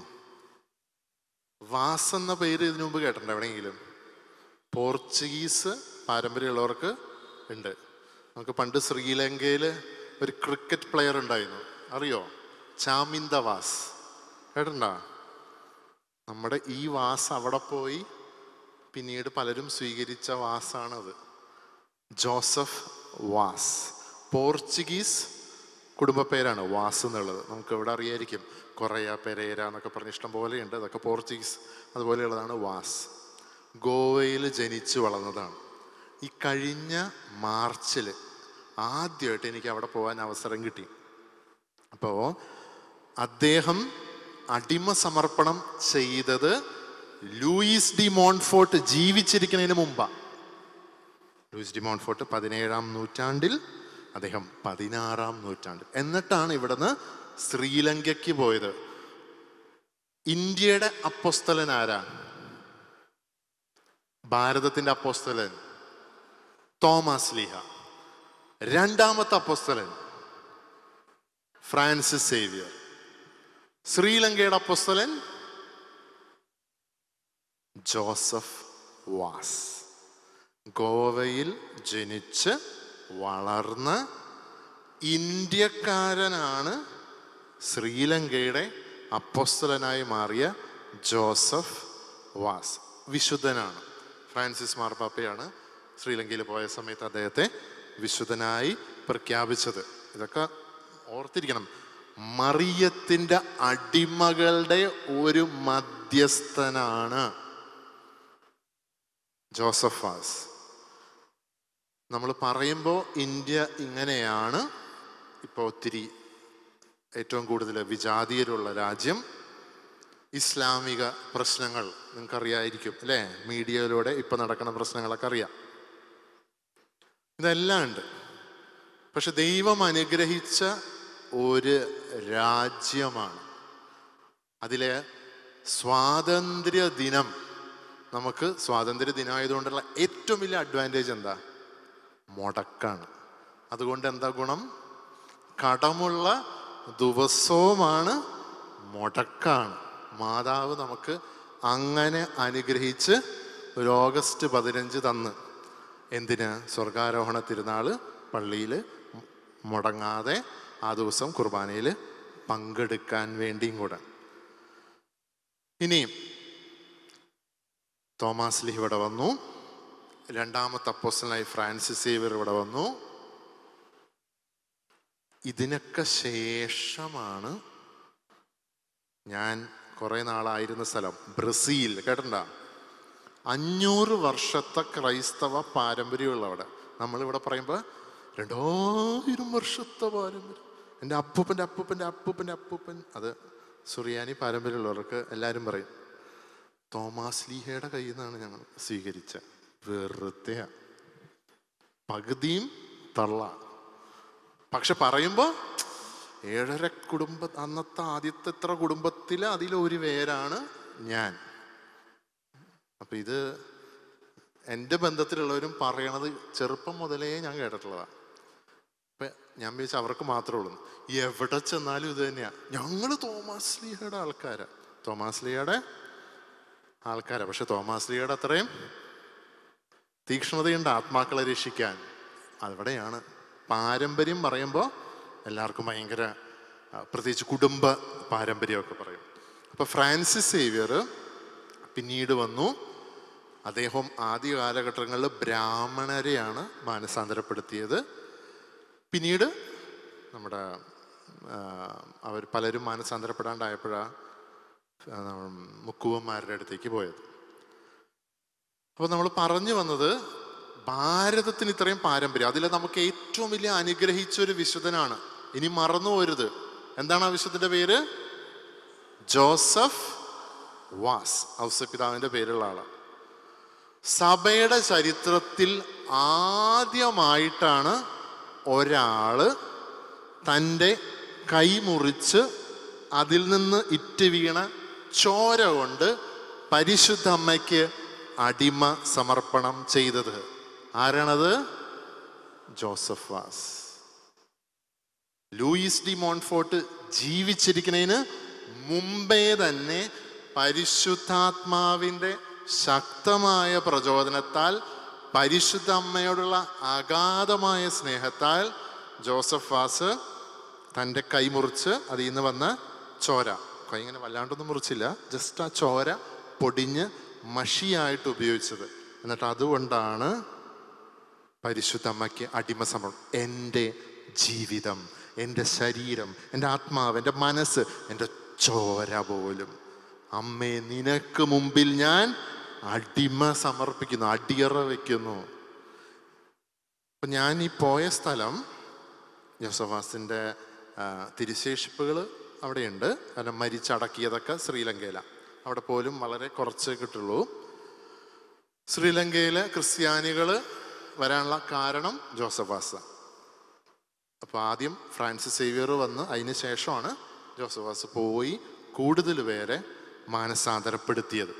വാസ് എന്ന പേര് ഇതിനു മുമ്പ് കേട്ടിട്ടുണ്ടോ എവിടെയെങ്കിലും പോർച്ചുഗീസ് പാരമ്പര്യമുള്ളവർക്ക് ഉണ്ട് നമുക്ക് പണ്ട് ശ്രീലങ്കയിൽ ഒരു ക്രിക്കറ്റ് പ്ലെയർ ഉണ്ടായിരുന്നു അറിയോ ചാമിന്ദ വാസ് കേട്ടിട്ടുണ്ടോ നമ്മുടെ ഈ വാസ് അവിടെ പോയി പിന്നീട് പലരും സ്വീകരിച്ച വാസാണത് ജോസഫ് വാസ് പോർച്ചുഗീസ് കുടുംബ പേരാണ് വാസ് എന്നുള്ളത് നമുക്ക് ഇവിടെ അറിയായിരിക്കും കൊറയ പെരേര എന്നൊക്കെ പറഞ്ഞ് ഇഷ്ടം പോലെയുണ്ട് അതൊക്കെ പോർച്ചുഗീസ് അതുപോലെയുള്ളതാണ് വാസ് ഗോവയിൽ ജനിച്ചു വളർന്നതാണ് ഈ കഴിഞ്ഞ മാർച്ചിൽ ആദ്യമായിട്ട് എനിക്ക് അവിടെ പോകാൻ അവസരം കിട്ടി അപ്പോൾ അദ്ദേഹം അടിമ സമർപ്പണം ചെയ്തത് ലൂയിസ് ഡി മോൺഫോർട്ട് ജീവിച്ചിരിക്കുന്നതിന് മുമ്പാണ് ലൂയിസ് ഡി മോൺഫോർട്ട് പതിനേഴാം നൂറ്റാണ്ടിൽ അദ്ദേഹം പതിനാറാം നൂറ്റാണ്ടിൽ എന്നിട്ടാണ് ഇവിടുന്ന് ശ്രീലങ്കയ്ക്ക് പോയത് ഇന്ത്യയുടെ അപ്പോസ്തലൻ ആരാ ഭാരതത്തിന്റെ അപ്പോസ്തലൻ തോമസ് ലീഹ രണ്ടാമത്തെ അപ്പോസ്തലൻ ഫ്രാൻസിസ് സേവിയർ ശ്രീലങ്കയുടെ അപ്പോസ്തലൻ ജോസഫ് വാസ് ഗോവയിൽ ജനിച്ച് വളർന്ന് ഇന്ത്യക്കാരനാണ് ശ്രീലങ്കയുടെ അപ്പോസ്തലനായി മാറിയ ജോസഫ് വാസ് വിശുദ്ധനാണ് ഫ്രാൻസിസ് മാർപ്പാപ്പയാണ് ശ്രീലങ്കയിൽ പോയ സമയത്ത് അദ്ദേഹത്തെ വിശുദ്ധനായി പ്രഖ്യാപിച്ചത് ഇതൊക്കെ ഓർത്തിരിക്കണം മറിയത്തിൻ്റെ അടിമകളുടെ ഒരു മധ്യസ്ഥനാണ് ജോസഫ് വാസ് നമ്മൾ പറയുമ്പോൾ ഇന്ത്യ ഇങ്ങനെയാണ് ഇപ്പോൾ ഒത്തിരി ഏറ്റവും കൂടുതൽ വിജാതീയരുള്ള രാജ്യം ഇസ്ലാമിക പ്രശ്നങ്ങൾ നിങ്ങൾക്കറിയായിരിക്കും അല്ലേ മീഡിയയിലൂടെ ഇപ്പം നടക്കുന്ന പ്രശ്നങ്ങളൊക്കെ അറിയാം ഇതെല്ലാം ഉണ്ട് പക്ഷെ ദൈവം അനുഗ്രഹിച്ച ഒരു രാജ്യമാണ് അതിലെ സ്വാതന്ത്ര്യ ദിനം നമുക്ക് സ്വാതന്ത്ര്യ ദിനമായതുകൊണ്ടുള്ള ഏറ്റവും വലിയ അഡ്വാൻറ്റേജ് എന്താ മുടക്കാണ് അതുകൊണ്ട് എന്താ ഗുണം കടമുള്ള ദിവസവുമാണ് മുടക്കാണ് മാതാവ് നമുക്ക് അങ്ങനെ അനുഗ്രഹിച്ച് ഒരു ഓഗസ്റ്റ് പതിനഞ്ച് തന്ന് എന്തിന് സ്വർഗാരോഹണ തിരുനാള് പള്ളിയിൽ മുടങ്ങാതെ ആ ദിവസം കുർബാനയിൽ പങ്കെടുക്കാൻ വേണ്ടിയും കൂടെ ഇനിയും തോമാസ് ലി ഇവിടെ വന്നു രണ്ടാമത്തെ അപ്പോസ്റ്റലായി ഫ്രാൻസിസ് സേവിയർ ഇവിടെ വന്നു ഇതിനൊക്കെ ശേഷമാണ് ഞാൻ കുറെ നാളായിരുന്ന സ്ഥലം ബ്രസീൽ കേട്ടിട്ടുണ്ടോ അഞ്ഞൂറ് വർഷത്തെ ക്രൈസ്തവ പാരമ്പര്യമുള്ള അവിടെ നമ്മളിവിടെ പറയുമ്പോൾ രണ്ടായിരം വർഷത്തെ പാരമ്പര്യം എൻ്റെ അപ്പൂപ്പൻ്റെ അപ്പൂപ്പൻ്റെ അപ്പൂപ്പൻ്റെ അപ്പൂപ്പൻ അത് സുറിയാനി പാരമ്പര്യമുള്ളവർക്ക് എല്ലാവരും പറയും തോമാസ് ലീഹയുടെ കയ്യിൽ നിന്നാണ് ഞങ്ങൾ സ്വീകരിച്ച വെറുതെ പകുതിയും തള്ള പക്ഷെ പറയുമ്പോൾ ഏഴര കുടുംബ അന്നത്തെ ആദ്യത്തെ ഇത്ര കുടുംബത്തിൽ അതിലൊരു പേരാണ് ഞാൻ അപ്പൊ ഇത് എൻ്റെ ബന്ധത്തിലുള്ളവരും പറയണത് ചെറുപ്പം മുതലേ ഞാൻ കേട്ടിട്ടുള്ളതാണ് അപ്പൊ ഞാൻ വിചാരിച്ച അവർക്ക് മാത്രമേ ഉള്ളൂ എവിടെ ചെന്നാലും ഇത് തന്നെയാ ഞങ്ങള് തോമാസ് ലീഹയുടെ ആൾക്കാരാ തോമാസ് ലീഹയുടെ ആൾക്കാരാ പക്ഷെ തോമാസ് ലീഹയുടെ അത്രയും തീക്ഷ്ണതയുണ്ട് ആത്മാക്കളെ രക്ഷിക്കാൻ അവിടെയാണ് പാരമ്പര്യം പറയുമ്പോൾ എല്ലാവർക്കും ഭയങ്കര ആ, പ്രത്യേകിച്ച് കുടുംബ പാരമ്പര്യമൊക്കെ പറയും അപ്പൊ ഫ്രാൻസിസ് സേവിയർ പിന്നീട് വന്നു അദ്ദേഹം ആദ്യ കാലഘട്ടങ്ങളിൽ ബ്രാഹ്മണരെയാണ് മാനസാന്തരപ്പെടുത്തിയത് പിന്നീട് നമ്മുടെ ആ, അവർ പലരും മാനസാന്തരപ്പെടാണ്ടായപ്പോഴാണ് മുക്കുവന്മാരുടെ അടുത്തേക്ക് പോയത് അപ്പോൾ നമ്മൾ പറഞ്ഞു വന്നത് ഭാരതത്തിന് ഇത്രയും പാരമ്പര്യം അതിൽ നമുക്ക് ഏറ്റവും വലിയ അനുഗ്രഹിച്ച ഒരു വിശുദ്ധനാണ് ഇനി മറന്നു പോരുത് എന്താണ് ആ വിശുദ്ധന്റെ പേര് ജോസഫ് വാസ് ഔസപിതാവിന്റെ പേരുള്ള ആളാണ് സഭയുടെ ചരിത്രത്തിൽ ആദ്യമായിട്ടാണ് ഒരാള് തൻ്റെ കൈ മുറിച്ച് അതിൽ നിന്ന് ഇറ്റ് വീണ ചോര കൊണ്ട് പരിശുദ്ധ അമ്മയ്ക്ക് അടിമ സമർപ്പണം ചെയ്തത് ആരാണത് Joseph Vaz Louis de Montfort ജീവിച്ചിരിക്കുന്നതിന് മുമ്പേ തന്നെ പരിശുദ്ധാത്മാവിൻ്റെ ശക്തമായ പ്രചോദനത്താൽ പരിശുദ്ധ അമ്മയോടുള്ള അഗാധമായ സ്നേഹത്താൽ ജോസഫ് വാസ് തൻ്റെ കൈ മുറിച്ച് അതിൽ നിന്ന് വന്ന ചോര കൈ ഇങ്ങനെ വല്ലാണ്ടൊന്നും മുറിച്ചില്ല ജസ്റ്റ് ആ ചോര പൊടിഞ്ഞ് മഷിയായിട്ട് ഉപയോഗിച്ചത് എന്നിട്ട് അതുകൊണ്ടാണ് പരിശുദ്ധ അമ്മയ്ക്ക് അടിമ സമർപ്പണം എൻ്റെ ജീവിതം എൻ്റെ ശരീരം എൻ്റെ ആത്മാവ് എൻ്റെ മനസ്സ് എൻ്റെ ചോര പോലും അമ്മേ നിനക്ക് മുമ്പിൽ ഞാൻ അടിമ സമർപ്പിക്കുന്നു അടിയറ വയ്ക്കുന്നു അപ്പൊ ഞാൻ ഈ പോയ സ്ഥലം ജോസഫാസിൻ്റെ തിരുശേഷിപ്പുകൾ അവിടെയുണ്ട് കാരണം മരിച്ചടക്കിയതൊക്കെ ശ്രീലങ്കയിലാണ് അവിടെ പോലും വളരെ കുറച്ച് കിട്ടുള്ളൂ ശ്രീലങ്കയിലെ ക്രിസ്ത്യാനികൾ വരാനുള്ള കാരണം ജോസഫാസ അപ്പോൾ ആദ്യം ഫ്രാൻസിസ് സേവിയർ വന്ന് അതിന് ശേഷമാണ് ജോസഫാസ് പോയി കൂടുതൽ പേരെ മാനസാന്തരപ്പെടുത്തിയത്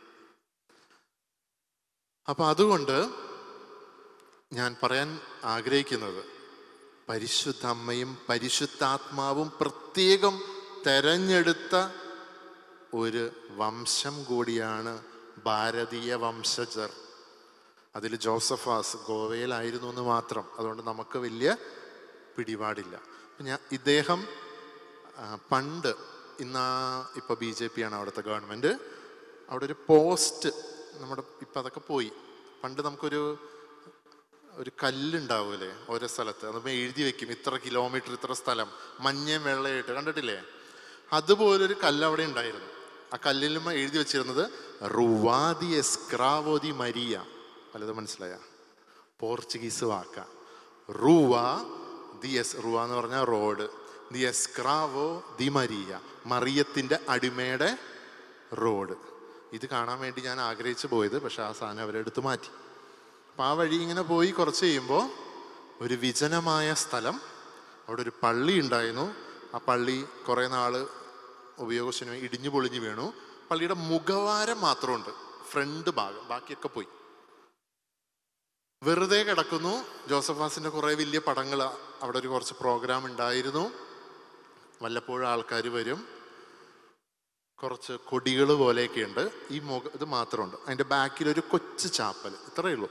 അപ്പൊ അതുകൊണ്ട് ഞാൻ പറയാൻ ആഗ്രഹിക്കുന്നത് പരിശുദ്ധ അമ്മയും പരിശുദ്ധാത്മാവും പ്രത്യേകം തെരഞ്ഞെടുത്ത ഒരു വംശം കൂടിയാണ് ഭാരതീയ വംശജർ അതിൽ ജോസഫാസ് ഗോവയിലായിരുന്നു എന്ന് മാത്രം അതുകൊണ്ട് നമുക്ക് വലിയ പിടിപാടില്ല ഞാൻ ഇദ്ദേഹം ആ, പണ്ട് ഇന്നാ ഇപ്പൊ ബി ജെ പി ആണ് അവിടുത്തെ ഗവൺമെന്റ് അവിടെ ഒരു പോസ്റ്റ് നമ്മുടെ ഇപ്പം അതൊക്കെ പോയി പണ്ട് നമുക്കൊരു ഒരു കല്ലുണ്ടാവൂലേ ഓരോ സ്ഥലത്ത് അതിപ്പോൾ എഴുതി വെക്കും ഇത്ര കിലോമീറ്റർ ഇത്ര സ്ഥലം മഞ്ഞയും വെള്ളയായിട്ട് കണ്ടിട്ടില്ലേ അതുപോലൊരു കല്ല് അവിടെ ഉണ്ടായിരുന്നു ആ കല്ലിലും എഴുതി വെച്ചിരുന്നത് റുവാദി എസ്ക്രാവോദി മരിയ പലത് മനസ്സിലായ പോർച്ചുഗീസ് വാക്ക റുവ ദി എസ് റുവ എന്ന് പറഞ്ഞാൽ റോഡ് ദി എസ്ക്രാവോ ദി മരിയ മറിയത്തിന്റെ അടിമയുടെ റോഡ് ഇത് കാണാൻ വേണ്ടി ഞാൻ ആഗ്രഹിച്ചു പോയത് പക്ഷെ ആ സാധനം അവരെടുത്ത് മാറ്റി അപ്പം ആ വഴി ഇങ്ങനെ പോയി കുറച്ച് കഴിയുമ്പോൾ ഒരു വിജനമായ സ്ഥലം അവിടെ ഒരു പള്ളി ഉണ്ടായിരുന്നു ആ പള്ളി കുറേ നാള് ഉപയോഗശൂന്യമായി ഇടിഞ്ഞു പൊളിഞ്ഞു വീണു പള്ളിയുടെ മുഖവാരം മാത്രമുണ്ട് ഫ്രണ്ട് ഭാഗം ബാക്കിയൊക്കെ പോയി വെറുതെ കിടക്കുന്നു ജോസഫാസിന്റെ കുറെ വലിയ പടങ്ങൾ അവിടെ ഒരു കുറച്ച് പ്രോഗ്രാം ഉണ്ടായിരുന്നു വല്ലപ്പോഴും ആൾക്കാർ വരും കുറച്ച് കൊടികൾ പോലെയൊക്കെ ഉണ്ട് ഈ മുഖ ഇത് മാത്രമുണ്ട് അതിന്റെ ബാക്കിൽ ഒരു കൊച്ചു ചാപ്പൽ ഇത്രയേ ഉള്ളൂ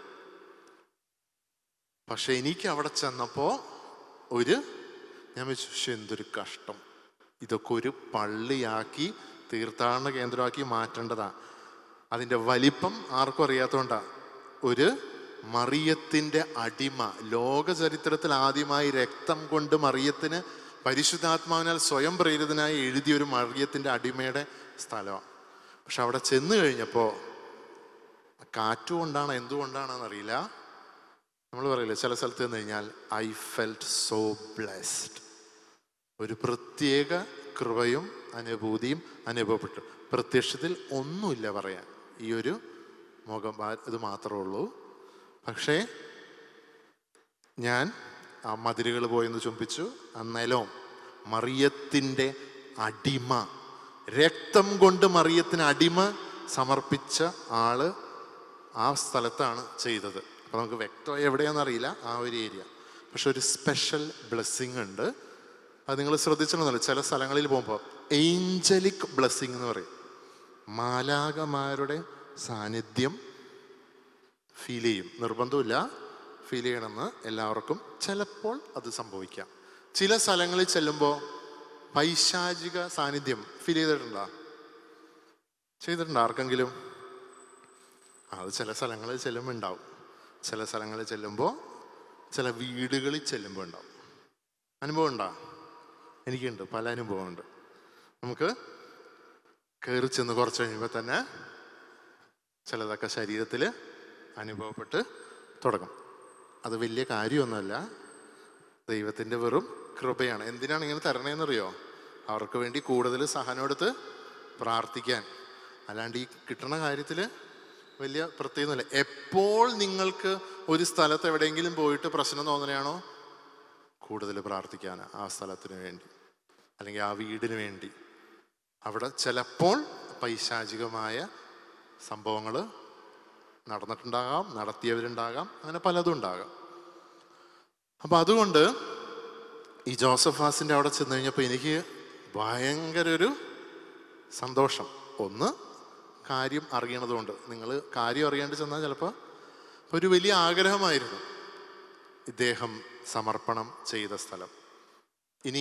പക്ഷെ എനിക്ക് അവിടെ ചെന്നപ്പോ ഒരു ഞാൻ വിചാരിച്ചു "ശ്ശെ, എന്തൊരു കഷ്ടം ഇതൊക്കെ ഒരു പള്ളിയാക്കി തീർത്ഥാടന കേന്ദ്രമാക്കി മാറ്റേണ്ടതാ അതിന്റെ വലിപ്പം ആർക്കും അറിയാത്തതുകൊണ്ടാ ഒരു മറിയത്തിന്റെ അടിമ ലോക ചരിത്രത്തിൽ ആദ്യമായി രക്തം കൊണ്ട് മറിയത്തിന് പരിശുദ്ധാത്മാവിനാൽ സ്വയം പ്രേരിതനായി എഴുതിയ ഒരു മറിയത്തിന്റെ അടിമയുടെ സ്ഥലമാണ് പക്ഷെ അവിടെ ചെന്ന് കഴിഞ്ഞപ്പോൾ കാറ്റുകൊണ്ടാണ് എന്തുകൊണ്ടാണെന്ന് അറിയില്ല നമ്മൾ പറയില്ലേ ചില സ്ഥലത്ത് നിന്ന് കഴിഞ്ഞാൽ ഐ ഫെൽറ്റ് സോ ബ്ലെസ്ഡ് ഒരു പ്രത്യേക കൃപയും അനുഭൂതിയും അനുഭവപ്പെട്ടു പ്രത്യക്ഷത്തിൽ ഒന്നുമില്ല പറയാൻ ഈ ഒരു മുഖം ഭാ- ഇത് മാത്രമേ ഉള്ളൂ പക്ഷേ ഞാൻ ആ മതിലുകൾ പോയെന്ന് ചുംബിച്ചു ആ നിലവും മറിയത്തിൻ്റെ അടിമ രക്തം കൊണ്ട് മറിയത്തിന് അടിമ സമർപ്പിച്ച ആള് ആ സ്ഥലത്താണ് ചെയ്തത് അപ്പോൾ നമുക്ക് വ്യക്തമായി എവിടെയാണെന്ന് ആ ഒരു ഏരിയ പക്ഷെ ഒരു സ്പെഷ്യൽ ബ്ലെസ്സിങ് ഉണ്ട് അത് നിങ്ങൾ ശ്രദ്ധിച്ചിട്ടുണ്ടല്ലോ ചില സ്ഥലങ്ങളിൽ പോകുമ്പോൾ ഏഞ്ചലിക് ബ്ലെസ്സിങ് എന്ന് പറയും മാലാകമാരുടെ സാന്നിധ്യം ഫീൽ ചെയ്യും നിർബന്ധമില്ല ഫീൽ ചെയ്യണമെന്ന് എല്ലാവർക്കും ചിലപ്പോൾ അത് സംഭവിക്കാം ചില സ്ഥലങ്ങളിൽ ചെല്ലുമ്പോൾ പൈശാചിക സാന്നിധ്യം ഫീൽ ചെയ്തിട്ടുണ്ടോ ചെയ്തിട്ടുണ്ടോ ആർക്കെങ്കിലും അത് ചില സ്ഥലങ്ങളിൽ ചെല്ലുമ്പോൾ ഉണ്ടാവും ചില സ്ഥലങ്ങളിൽ ചെല്ലുമ്പോൾ ചില വീടുകളിൽ ചെല്ലുമ്പോൾ ഉണ്ടാവും അനുഭവം ഉണ്ടോ എനിക്കുണ്ട് പല അനുഭവമുണ്ട് നമുക്ക് കയറി ചെന്ന് കുറച്ച് കഴിയുമ്പോൾ തന്നെ ചിലതൊക്കെ ശരീരത്തിൽ അനുഭവപ്പെട്ട് തുടങ്ങും അത് വലിയ കാര്യമൊന്നുമല്ല ദൈവത്തിൻ്റെ വെറും കൃപയാണ് എന്തിനാണ് ഇങ്ങനെ തരണേന്നറിയോ അവർക്ക് വേണ്ടി കൂടുതൽ സഹനം എടുത്ത് പ്രാർത്ഥിക്കാൻ അല്ലാണ്ട് ഈ കിട്ടണ കാര്യത്തിൽ വലിയ പ്രത്യേകമല്ല എപ്പോൾ നിങ്ങൾക്ക് ഒരു സ്ഥലത്ത് എവിടെയെങ്കിലും പോയിട്ട് പ്രശ്നം തോന്നണയാണോ കൂടുതൽ പ്രാർത്ഥിക്കാൻ ആ സ്ഥലത്തിന് വേണ്ടി അല്ലെങ്കിൽ ആ വീടിന് വേണ്ടി അവിടെ ചിലപ്പോൾ പൈശാചികമായ സംഭവങ്ങൾ നടന്നിട്ടുണ്ടാകാം നടത്തിയവരുണ്ടാകാം അങ്ങനെ പലതും ഉണ്ടാകാം അപ്പൊ അതുകൊണ്ട് ഈ ജോസഫാസിന്റെ അവിടെ ചെന്ന് കഴിഞ്ഞപ്പോൾ എനിക്ക് ഭയങ്കര ഒരു സന്തോഷം ഒന്ന് കാര്യം അറിയണതുകൊണ്ട് നിങ്ങൾ കാര്യം അറിയാണ്ട് ചെന്നാൽ ചിലപ്പോൾ ഒരു വലിയ ആഗ്രഹമായിരുന്നു ഇദ്ദേഹം സമർപ്പണം ചെയ്ത സ്ഥലം ഇനി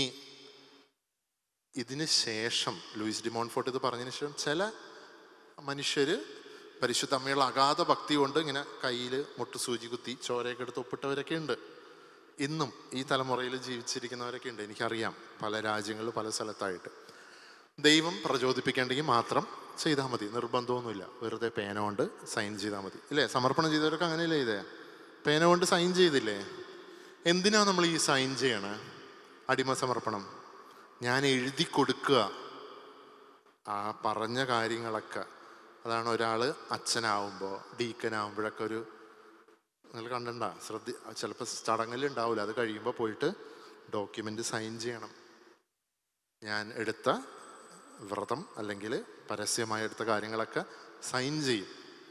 ഇതിന് ശേഷം ലൂയിസ് ഡിമോൺഫോർട്ട് ഇത് പറഞ്ഞതിന് ശേഷം ചില മനുഷ്യര് പരിശുദ്ധ അമ്മയുള്ള അഗാധ ഭക്തി കൊണ്ട് ഇങ്ങനെ കയ്യിൽ മുട്ട് സൂചി കുത്തി ചോരയൊക്കെ എടുത്ത് ഒപ്പിട്ടവരൊക്കെ ഉണ്ട് ഇന്നും ഈ തലമുറയിൽ ജീവിച്ചിരിക്കുന്നവരൊക്കെ ഉണ്ട് എനിക്കറിയാം പല രാജ്യങ്ങളിൽ പല സ്ഥലത്തായിട്ട് ദൈവം പ്രചോദിപ്പിക്കേണ്ടെങ്കിൽ മാത്രം ചെയ്താൽ മതി നിർബന്ധമൊന്നുമില്ല വെറുതെ പേന കൊണ്ട് സൈൻ ചെയ്താൽ മതി ഇല്ലേ സമർപ്പണം ചെയ്തവരൊക്കെ അങ്ങനെയല്ലേ ഇതേ പേന കൊണ്ട് സൈൻ ചെയ്തില്ലേ എന്തിനാ നമ്മൾ ഈ സൈൻ ചെയ്യണേ അടിമ സമർപ്പണം ഞാൻ എഴുതി കൊടുക്കുക ആ പറഞ്ഞ കാര്യങ്ങളൊക്കെ അതാണ് ഒരാൾ അച്ഛനാവുമ്പോൾ ഡീക്കനാവുമ്പോഴൊക്കെ ഒരു നിങ്ങൾ കണ്ടണ്ട ശ്രദ്ധ ചിലപ്പോൾ ചടങ്ങിൽ ഉണ്ടാവില്ല അത് കഴിയുമ്പോൾ പോയിട്ട് ഡോക്യുമെൻ്റ് സൈൻ ചെയ്യണം ഞാൻ എടുത്ത വ്രതം അല്ലെങ്കിൽ പരസ്യമായി എടുത്ത കാര്യങ്ങളൊക്കെ സൈൻ ചെയ്യും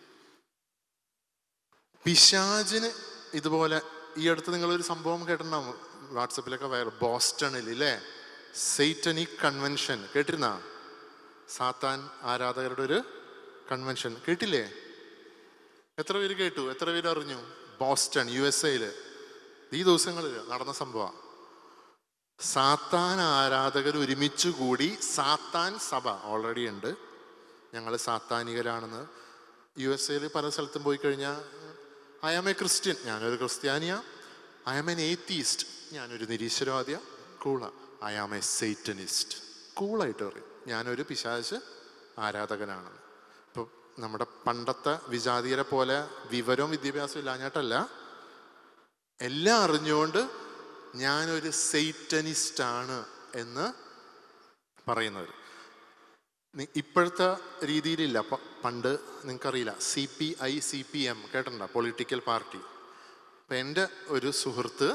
പിശാചിന് ഇതുപോലെ ഈ അടുത്ത് നിങ്ങളൊരു സംഭവം കേട്ടിട്ടുണ്ടാവും വാട്സപ്പിലൊക്കെ വയർ ബോസ്റ്റണിൽ ഇല്ലേ സെയ്റ്റനിക് കൺവെൻഷൻ കേട്ടിരുന്നാ സാത്താൻ ആരാധകരുടെ ഒരു കൺവെൻഷൻ കേട്ടില്ലേ എത്ര പേര് കേട്ടു എത്ര പേര് അറിഞ്ഞു ബോസ്റ്റൺ യു എസ് എയിൽ ഈ ദിവസങ്ങളിൽ നടന്ന സംഭവം സാത്താൻ ആരാധകർ ഒരുമിച്ച് കൂടി സാത്താൻ സഭ ഓൾറെഡി ഉണ്ട് ഞങ്ങൾ സാത്താനികരാണെന്ന് യു എസ് എയിൽ പല സ്ഥലത്തും പോയി കഴിഞ്ഞാൽ ഐ ആം എ ക്രിസ്ത്യൻ ഞാനൊരു ക്രിസ്ത്യാനിയ ഐ ആം എൻ ഏത്തീസ്റ്റ് ഞാനൊരു നിരീശ്വരവാദിയ കൂള ഐ ആം എ സൈറ്റനിസ്റ്റ് കൂളായിട്ട് പറയും ഞാനൊരു പിശാച് ആരാധകനാണെന്ന് ഇപ്പം നമ്മുടെ പണ്ടത്തെ വിജാതീയരെ പോലെ വിവരവും വിദ്യാഭ്യാസവും ഇല്ലാഞ്ഞിട്ടല്ല എല്ലാം അറിഞ്ഞുകൊണ്ട് ഞാനൊരു സെയ്റ്റനിസ്റ്റ് ആണ് എന്ന് പറയുന്നവർ നി- ഇപ്പോഴത്തെ രീതിയിലില്ല പ- പണ്ട് നിങ്ങൾക്കറിയില്ല C P I C P M കേട്ടിട്ടുണ്ടോ പൊളിറ്റിക്കൽ പാർട്ടി അപ്പം എൻ്റെ ഒരു സുഹൃത്ത്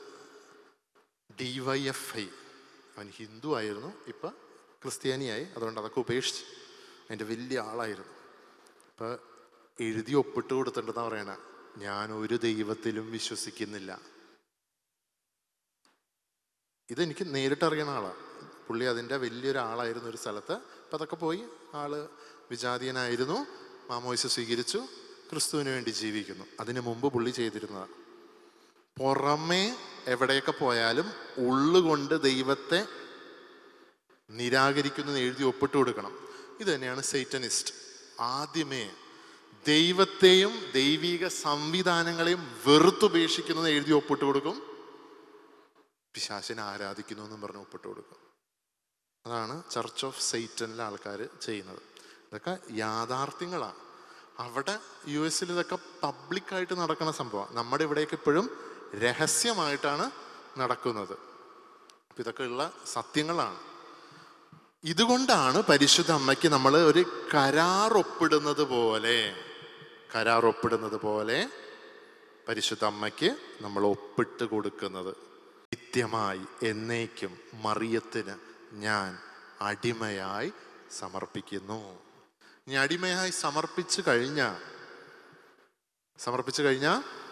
ഡി വൈ എഫ് ഐ അവൻ ഹിന്ദു ആയിരുന്നു ഇപ്പം ക്രിസ്ത്യാനിയായി അതുകൊണ്ട് അതൊക്കെ ഉപേക്ഷിച്ച് അതിൻ്റെ വലിയ ആളായിരുന്നു അപ്പം എഴുതി ഒപ്പിട്ട് കൊടുത്തിട്ടുണ്ടെന്നാണ് പറയണേ ഞാൻ ഒരു ദൈവത്തിലും വിശ്വസിക്കുന്നില്ല ഇതെനിക്ക് നേരിട്ടറിയണ ആളാണ് പുള്ളി അതിൻ്റെ വലിയൊരാളായിരുന്നു ഒരു സ്ഥലത്ത് അപ്പം അതൊക്കെ പോയി ആള് വിജാതീയനായിരുന്നു മാമോയിസ് സ്വീകരിച്ചു ക്രിസ്തുവിന് വേണ്ടി ജീവിക്കുന്നു അതിനു മുമ്പ് പുള്ളി ചെയ്തിരുന്നതാണ് പുറമേ എവിടെയൊക്കെ പോയാലും ഉള്ളുകൊണ്ട് ദൈവത്തെ നിരാകരിക്കുന്നത് എഴുതി ഒപ്പിട്ട് കൊടുക്കണം ഇത് തന്നെയാണ് സൈറ്റനിസ്റ്റ് ആദ്യമേ ദൈവത്തെയും ദൈവിക സംവിധാനങ്ങളെയും വെറുത്തുപേക്ഷിക്കുന്നത് എഴുതി ഒപ്പിട്ട് കൊടുക്കും പിശാചിനെ ആരാധിക്കുന്നു എന്നും പറഞ്ഞ് ഒപ്പിട്ട് കൊടുക്കും അതാണ് ചർച്ച് ഓഫ് സൈറ്റനിലെ ആൾക്കാർ ചെയ്യുന്നത് ഇതൊക്കെ യാഥാർത്ഥ്യങ്ങളാണ് അവിടെ യു എസിൽ ഇതൊക്കെ പബ്ലിക്കായിട്ട് നടക്കുന്ന സംഭവം നമ്മുടെ ഇവിടേക്ക് ഇപ്പോഴും രഹസ്യമായിട്ടാണ് നടക്കുന്നത് അപ്പം ഇതൊക്കെ ഉള്ള സത്യങ്ങളാണ് ഇതുകൊണ്ടാണ് പരിശുദ്ധ അമ്മയ്ക്ക് നമ്മൾ ഒരു കരാർ ഒപ്പിടുന്നത് പോലെ കരാർ ഒപ്പിടുന്നത് പോലെ പരിശുദ്ധ അമ്മയ്ക്ക് നമ്മൾ ഒപ്പിട്ട് കൊടുക്കുന്നത് നിത്യമായി എന്നേക്കും മറിയത്തിന് ഞാൻ അടിമയായി സമർപ്പിക്കുന്നു ഇനി അടിമയായി സമർപ്പിച്ചു കഴിഞ്ഞ സമർപ്പിച്ചു കഴിഞ്ഞ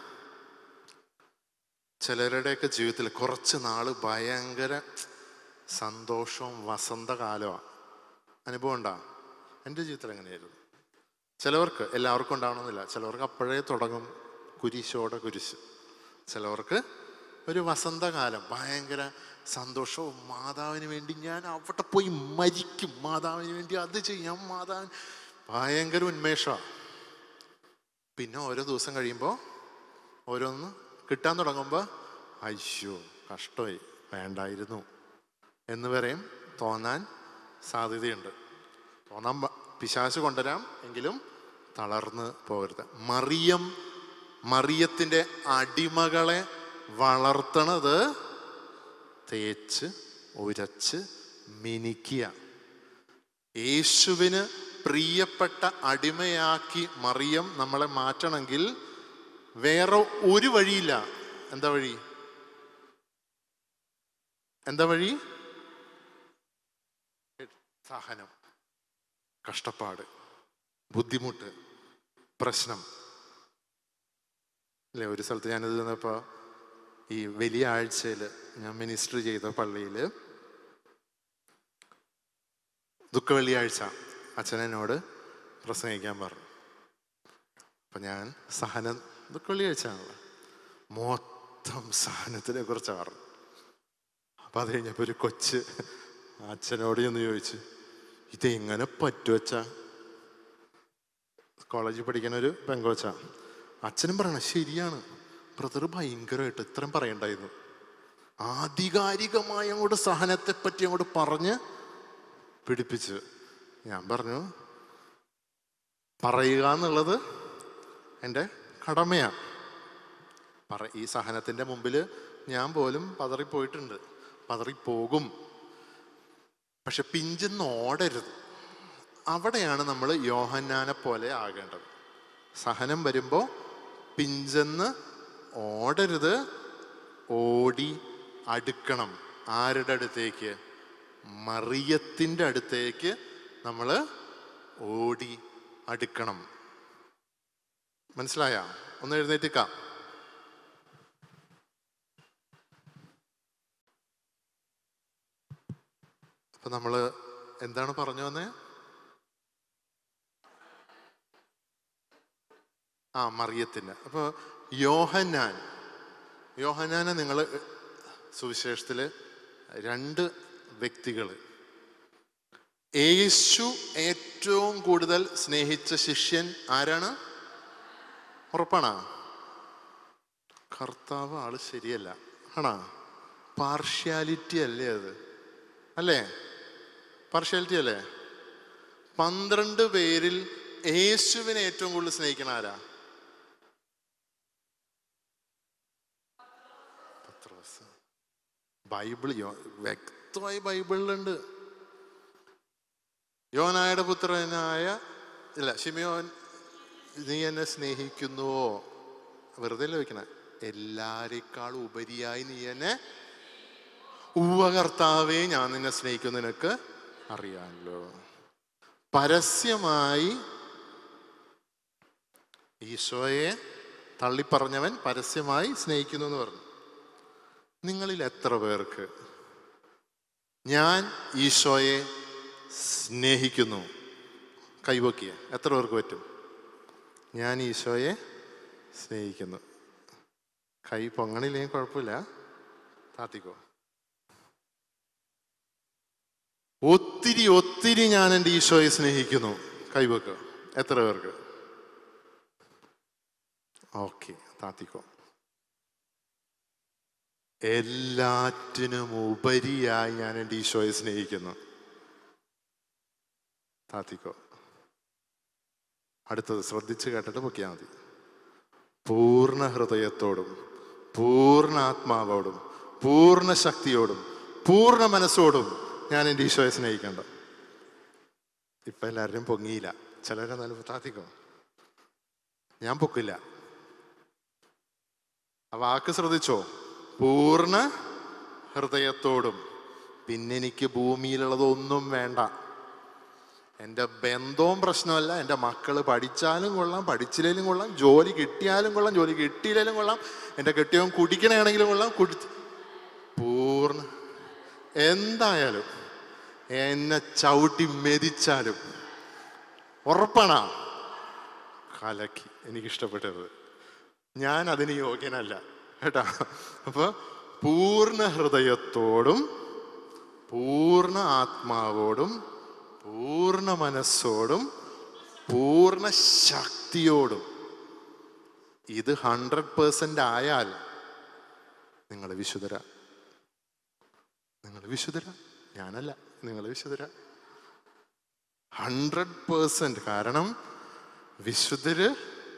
ചിലരുടെയൊക്കെ ജീവിതത്തിൽ കുറച്ച് നാള് ഭയങ്കര സന്തോഷവും വസന്തകാലമാണ് അനുഭവം ഉണ്ടാ എൻ്റെ ജീവിതത്തിൽ എങ്ങനെയായിരുന്നു ചിലവർക്ക് എല്ലാവർക്കും ഉണ്ടാവണമെന്നില്ല ചിലവർക്ക് അപ്പോഴേ തുടങ്ങും കുരിശോടെ കുരിശ് ചിലവർക്ക് ഒരു വസന്തകാലം ഭയങ്കര സന്തോഷവും മാതാവിന് വേണ്ടി ഞാൻ അവിടെ പോയി മരിക്കും മാതാവിന് വേണ്ടി അത് ചെയ്യാം മാതാവിന് ഭയങ്കര ഉന്മേഷമാണ് പിന്നെ ഓരോ ദിവസം കഴിയുമ്പോൾ ഓരോന്ന് കിട്ടാൻ തുടങ്ങുമ്പോൾ അയ്യോ കഷ്ടമായി വേണ്ടായിരുന്നു എന്ന് വരെയും തോന്നാൻ സാധ്യതയുണ്ട് തോന്നാൻ പ- പിശാച് കൊണ്ടുവരാം എങ്കിലും തളർന്ന് പോകരുത് മറിയം മറിയത്തിൻ്റെ അടിമകളെ വളർത്തണത് തേച്ച് ഉരച്ച് മിനിക്കുക യേശുവിന് പ്രിയപ്പെട്ട അടിമയാക്കി മറിയം നമ്മളെ മാറ്റണമെങ്കിൽ വേറെ ഒരു വഴിയില്ല എന്താ വഴി എന്താ വഴി സഹനം കഷ്ടപ്പാട് ബുദ്ധിമുട്ട് പ്രശ്നം അല്ലേ ഒരു സ്ഥലത്ത് ഞാനിത് നിന്നപ്പോൾ ഈ വലിയ ആഴ്ചയിൽ ഞാൻ മിനിസ്റ്റർ ചെയ്ത പള്ളിയിൽ ദുഃഖ വെള്ളിയാഴ്ച അച്ഛനോട് പ്രസംഗിക്കാൻ പറഞ്ഞു അപ്പം ഞാൻ സഹനം ദുഃഖ വെള്ളിയാഴ്ച ആണല്ലോ മൊത്തം സഹനത്തിനെ കുറിച്ചാണ് പറഞ്ഞു അപ്പം അത് കഴിഞ്ഞപ്പോൾ ഒരു കൊച്ച് അച്ഛനോട് ചെന്ന് ചോദിച്ചു ഇതെങ്ങനെ പറ്റുവച്ചാ കോളേജിൽ പഠിക്കുന്ന ഒരു പെങ്കോച്ച അച്ഛനും പറയണം ശരിയാണ് ബ്രദർ ഭയങ്കരമായിട്ട് ഇത്രയും പറയണ്ടായിരുന്നു ആധികാരികമായി അങ്ങോട്ട് സഹനത്തെ പറ്റി അങ്ങോട്ട് പറഞ്ഞ് പിടിപ്പിച്ച് ഞാൻ പറഞ്ഞു പറയുക എന്നുള്ളത് എൻ്റെ കടമയാണ് പറ ഈ സഹനത്തിൻ്റെ മുമ്പിൽ ഞാൻ പോലും പതറിപ്പോയിട്ടുണ്ട് പതറിപ്പോകും പക്ഷെ പിഞ്ചെന്ന് ഓടരുത് അവിടെയാണ് നമ്മൾ യോഹന്നാനെ പോലെ ആകേണ്ടത് സഹനം വരുമ്പോൾ പിഞ്ചെന്ന് ഓടരുത് ഓടി അടുക്കണം ആരുടെ അടുത്തേക്ക് മറിയത്തിൻ്റെ അടുത്തേക്ക് നമ്മൾ ഓടി അടുക്കണം മനസ്സിലായ ഒന്ന് എഴുന്നേറ്റിക്കാം അപ്പൊ നമ്മള് എന്താണ് പറഞ്ഞു വന്നേ ആ മറിയത്തിന് അപ്പോൾ യോഹന്നാൻ യോഹന്നാനെ നിങ്ങൾ സുവിശേഷത്തിൽ രണ്ട് വ്യക്തികൾ യേശു ഏറ്റവും കൂടുതൽ സ്നേഹിച്ച ശിഷ്യൻ ആരാണ് ഉറപ്പാണോ കർത്താവ് ആള് ശരിയല്ല ആണോ പാർഷ്യാലിറ്റി അല്ലേ അത് അല്ലേ പാർഷ്യാലിറ്റി അല്ലേ പന്ത്രണ്ട് പേരിൽ യേശുവിനെ ഏറ്റവും കൂടുതൽ സ്നേഹിക്കണ ആരാ പത്രോസ് ബൈബിൾ യോ വ്യക്തമായി ബൈബിളിലുണ്ട് യോനായുടെ പുത്രനായ ഇല്ല ഷിമിയോൻ നീ എന്നെ സ്നേഹിക്കുന്നുവോ വെറുതെ ചോദിക്കണേ എല്ലാരെക്കാളും ഉപരിയായി നീ എന്നെ ഉവ്വ കർത്താവേ ഞാൻ നിന്നെ സ്നേഹിക്കുന്നു നിനക്ക് അറിയാമല്ലോ പരസ്യമായി ഈശോയെ തള്ളിപ്പറഞ്ഞവൻ പരസ്യമായി സ്നേഹിക്കുന്നു എന്ന് പറഞ്ഞു നിങ്ങളിൽ എത്ര പേർക്ക് ഞാൻ ഈശോയെ സ്നേഹിക്കുന്നു കൈവക്കിയ എത്ര പേർക്ക് പറ്റും ഞാൻ ഈശോയെ സ്നേഹിക്കുന്നു കൈ പൊങ്ങണില്ലെങ്കിൽ കുഴപ്പമില്ല താത്തിക്കോ ഒത്തിരി ഒത്തിരി ഞാൻ എൻ്റെ ഈശോയെ സ്നേഹിക്കുന്നു കൈവക്കുക എത്ര പേർക്ക് ഓക്കെ താത്തിക്കോ എല്ലാറ്റിനും ഉപരിയായി ഞാൻ എൻ്റെ ഈശോയെ സ്നേഹിക്കുന്നു താത്തിക്കോ അടുത്തത് ശ്രദ്ധിച്ച് കേട്ടിട്ട് പൊക്കിയാൽ മതി പൂർണ്ണ ഹൃദയത്തോടും പൂർണ്ണ ആത്മാവോടും പൂർണ്ണ ശക്തിയോടും പൂർണ്ണ മനസ്സോടും ഞാൻ എൻ്റെ ഈശോയെ സ്നേഹിക്കേണ്ട ഇപ്പൊ എല്ലാവരും പൊങ്ങിയില്ല ചിലരെ നല്ല താത്തിക്കോ ഞാൻ പൊക്കില്ല ആ വാക്ക് ശ്രദ്ധിച്ചോ പൂർണ്ണ ഹൃദയത്തോടും പിന്നെ എനിക്ക് ഭൂമിയിലുള്ളതൊന്നും വേണ്ട എൻ്റെ ബന്ധവും പ്രശ്നമല്ല എൻ്റെ മക്കള് പഠിച്ചാലും കൊള്ളാം പഠിച്ചില്ലേലും കൊള്ളാം ജോലി കിട്ടിയാലും കൊള്ളാം ജോലി കിട്ടിയില്ലേലും കൊള്ളാം എൻ്റെ കെട്ടിയവൻ കുടിക്കണയാണെങ്കിലും കൊള്ളാം കുടി പൂർണ്ണ എന്തായാലും എന്നെ ചവിട്ടി മെതിച്ചാലും ഉറപ്പാണാ കലക്കി എനിക്കിഷ്ടപ്പെട്ടത് ഞാൻ അതിന് യോഗ്യനല്ല കേട്ടാ അപ്പൊ പൂർണ്ണ ഹൃദയത്തോടും പൂർണ്ണ ആത്മാവോടും പൂർണ്ണ മനസ്സോടും പൂർണ്ണ ശക്തിയോടും ഇത് ഹൺഡ്രഡ് പേഴ്സൻ്റ് ആയാൽ നിങ്ങൾ വിശുദ്ധര നിങ്ങൾ വിശുദ്ധര ഞാനല്ല നിങ്ങൾ വിശുദ്ധര ഹൺഡ്രഡ് പേഴ്സൻറ്റ് കാരണം വിശുദ്ധര്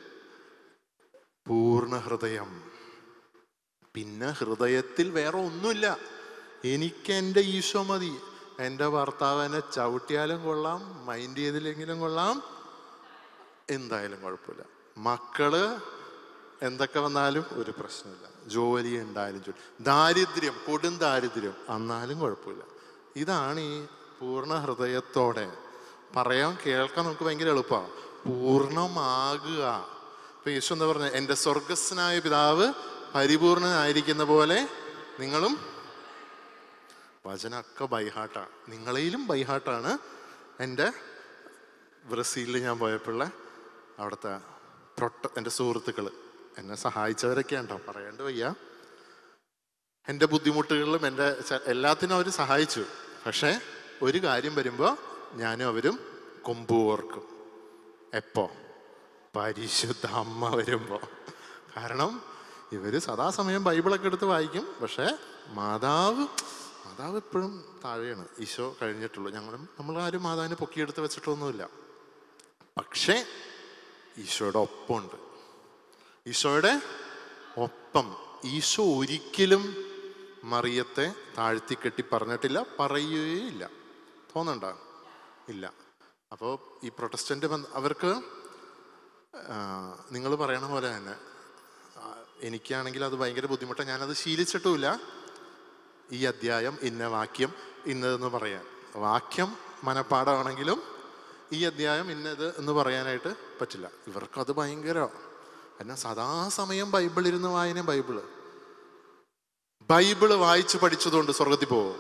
പൂർണ്ണ ഹൃദയം പിന്നെ ഹൃദയത്തിൽ വേറെ ഒന്നുമില്ല എനിക്ക് എൻ്റെ ഈശോ മതി എൻ്റെ ഭർത്താവ് എന്നെ ചവിട്ടിയാലും കൊള്ളാം മൈൻഡ് ചെയ്തില്ലെങ്കിലും കൊള്ളാം എന്തായാലും കുഴപ്പമില്ല മക്കള് എന്തൊക്കെ വന്നാലും ഒരു പ്രശ്നമില്ല ജോലി ഉണ്ടായാലും ജോലി ദാരിദ്ര്യം കൊടും ദാരിദ്ര്യം എന്നാലും കുഴപ്പമില്ല ഇതാണ് ഈ പൂർണ്ണ ഹൃദയത്തോടെ പറയാൻ കേൾക്കാൻ നമുക്ക് ഭയങ്കര എളുപ്പമാണ് പൂർണ്ണമാകുക ഇപ്പൊ യേശു എന്താ പറഞ്ഞ എൻ്റെ സ്വർഗസ്നായ പിതാവ് പരിപൂർണനായിരിക്കുന്ന പോലെ നിങ്ങളും വചനമൊക്കെ ബൈഹാട്ടാണ് നിങ്ങളെയിലും ബൈഹാട്ടാണ് എൻ്റെ ബ്രസീലിൽ ഞാൻ പോയപ്പോഴുള്ള അവിടുത്തെ പ്രൊട്ട എൻ്റെ സുഹൃത്തുക്കൾ എന്നെ സഹായിച്ചവരൊക്കെയാണ് കേട്ടോ പറയേണ്ട വയ്യ എൻ്റെ ബുദ്ധിമുട്ടുകളിലും എൻ്റെ ച- എല്ലാത്തിനും അവർ സഹായിച്ചു പക്ഷേ ഒരു കാര്യം വരുമ്പോൾ ഞാനും അവരും കൊമ്പ് ഓർക്കും എപ്പോ പരിശുദ്ധ അമ്മ വരുമ്പോൾ കാരണം ഇവർ സദാസമയം ബൈബിളൊക്കെ എടുത്ത് വായിക്കും പക്ഷേ മാതാവ് മാതാവ് എപ്പോഴും താഴെയാണ് ഈശോ കഴിഞ്ഞിട്ടുള്ളൂ ഞങ്ങളും നമ്മളാരും മാതാവിനെ പൊക്കിയെടുത്ത് വെച്ചിട്ടൊന്നുമില്ല പക്ഷേ ഈശോയുടെ ഒപ്പമുണ്ട് ഈശോയുടെ ഒപ്പം ഈശോ ഒരിക്കലും മറിയത്തെ താഴ്ത്തിക്കെട്ടി പറഞ്ഞിട്ടില്ല പറയുകയില്ല തോന്നണ്ട ഇല്ല അപ്പോൾ ഈ പ്രൊട്ടസ്റ്റന്റ് ബന്ധ- അവർക്ക് നിങ്ങൾ പറയണ പോലെ തന്നെ ആ, എനിക്കാണെങ്കിൽ അത് ഭയങ്കര ബുദ്ധിമുട്ടാണ് ഞാനത് ശീലിച്ചിട്ടുമില്ല ഈ അധ്യായം ഇന്ന വാക്യം ഇന്നതെന്ന് പറയാൻ വാക്യം മനപ്പാടമാണെങ്കിലും ഈ അധ്യായം ഇന്നത് എന്ന് പറയാനായിട്ട് പറ്റില്ല ഇവർക്കത് ഭയങ്കര എന്നാൽ സദാസമയം ബൈബിൾ ഇരുന്ന് വായന ബൈബിള് ബൈബിള് വായിച്ച് പഠിച്ചതുകൊണ്ട് സ്വർഗത്തിൽ പോവും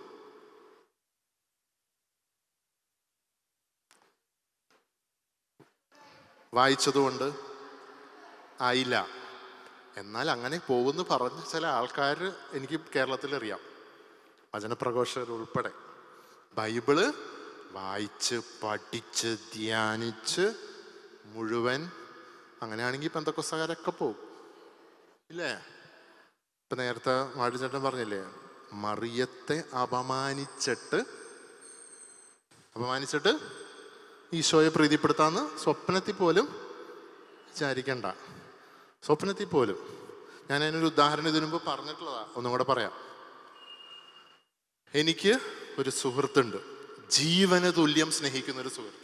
വായിച്ചതുകൊണ്ട് ആയില്ല എന്നാൽ അങ്ങനെ പോകുന്നു പറഞ്ഞ ചില ആൾക്കാർ എനിക്ക് കേരളത്തിൽ അറിയാം വചനപ്രഘോഷകർ ഉൾപ്പെടെ ബൈബിള് വായിച്ച് പഠിച്ച് ധ്യാനിച്ച് മുഴുവൻ അങ്ങനെയാണെങ്കിൽ പെന്തക്കൊസ്തകാരൊക്കെ പോകും ഇല്ലേ ഇപ്പൊ നേരത്തെ മാടിച്ചേട്ടൻ പറഞ്ഞില്ലേ മറിയത്തെ അപമാനിച്ചിട്ട് അപമാനിച്ചിട്ട് ഈശോയെ പ്രീതിപ്പെടുത്താന്ന് സ്വപ്നത്തിൽ പോലും വിചാരിക്കണ്ട സ്വപ്നത്തിൽ പോലും ഞാൻ അതിനൊരു ഉദാഹരണം ഇതിനു മുമ്പ് പറഞ്ഞിട്ടുള്ളതാ ഒന്നും കൂടെ പറയാം എനിക്ക് ഒരു സുഹൃത്തുണ്ട് ജീവന തുല്യം സ്നേഹിക്കുന്ന ഒരു സുഹൃത്ത്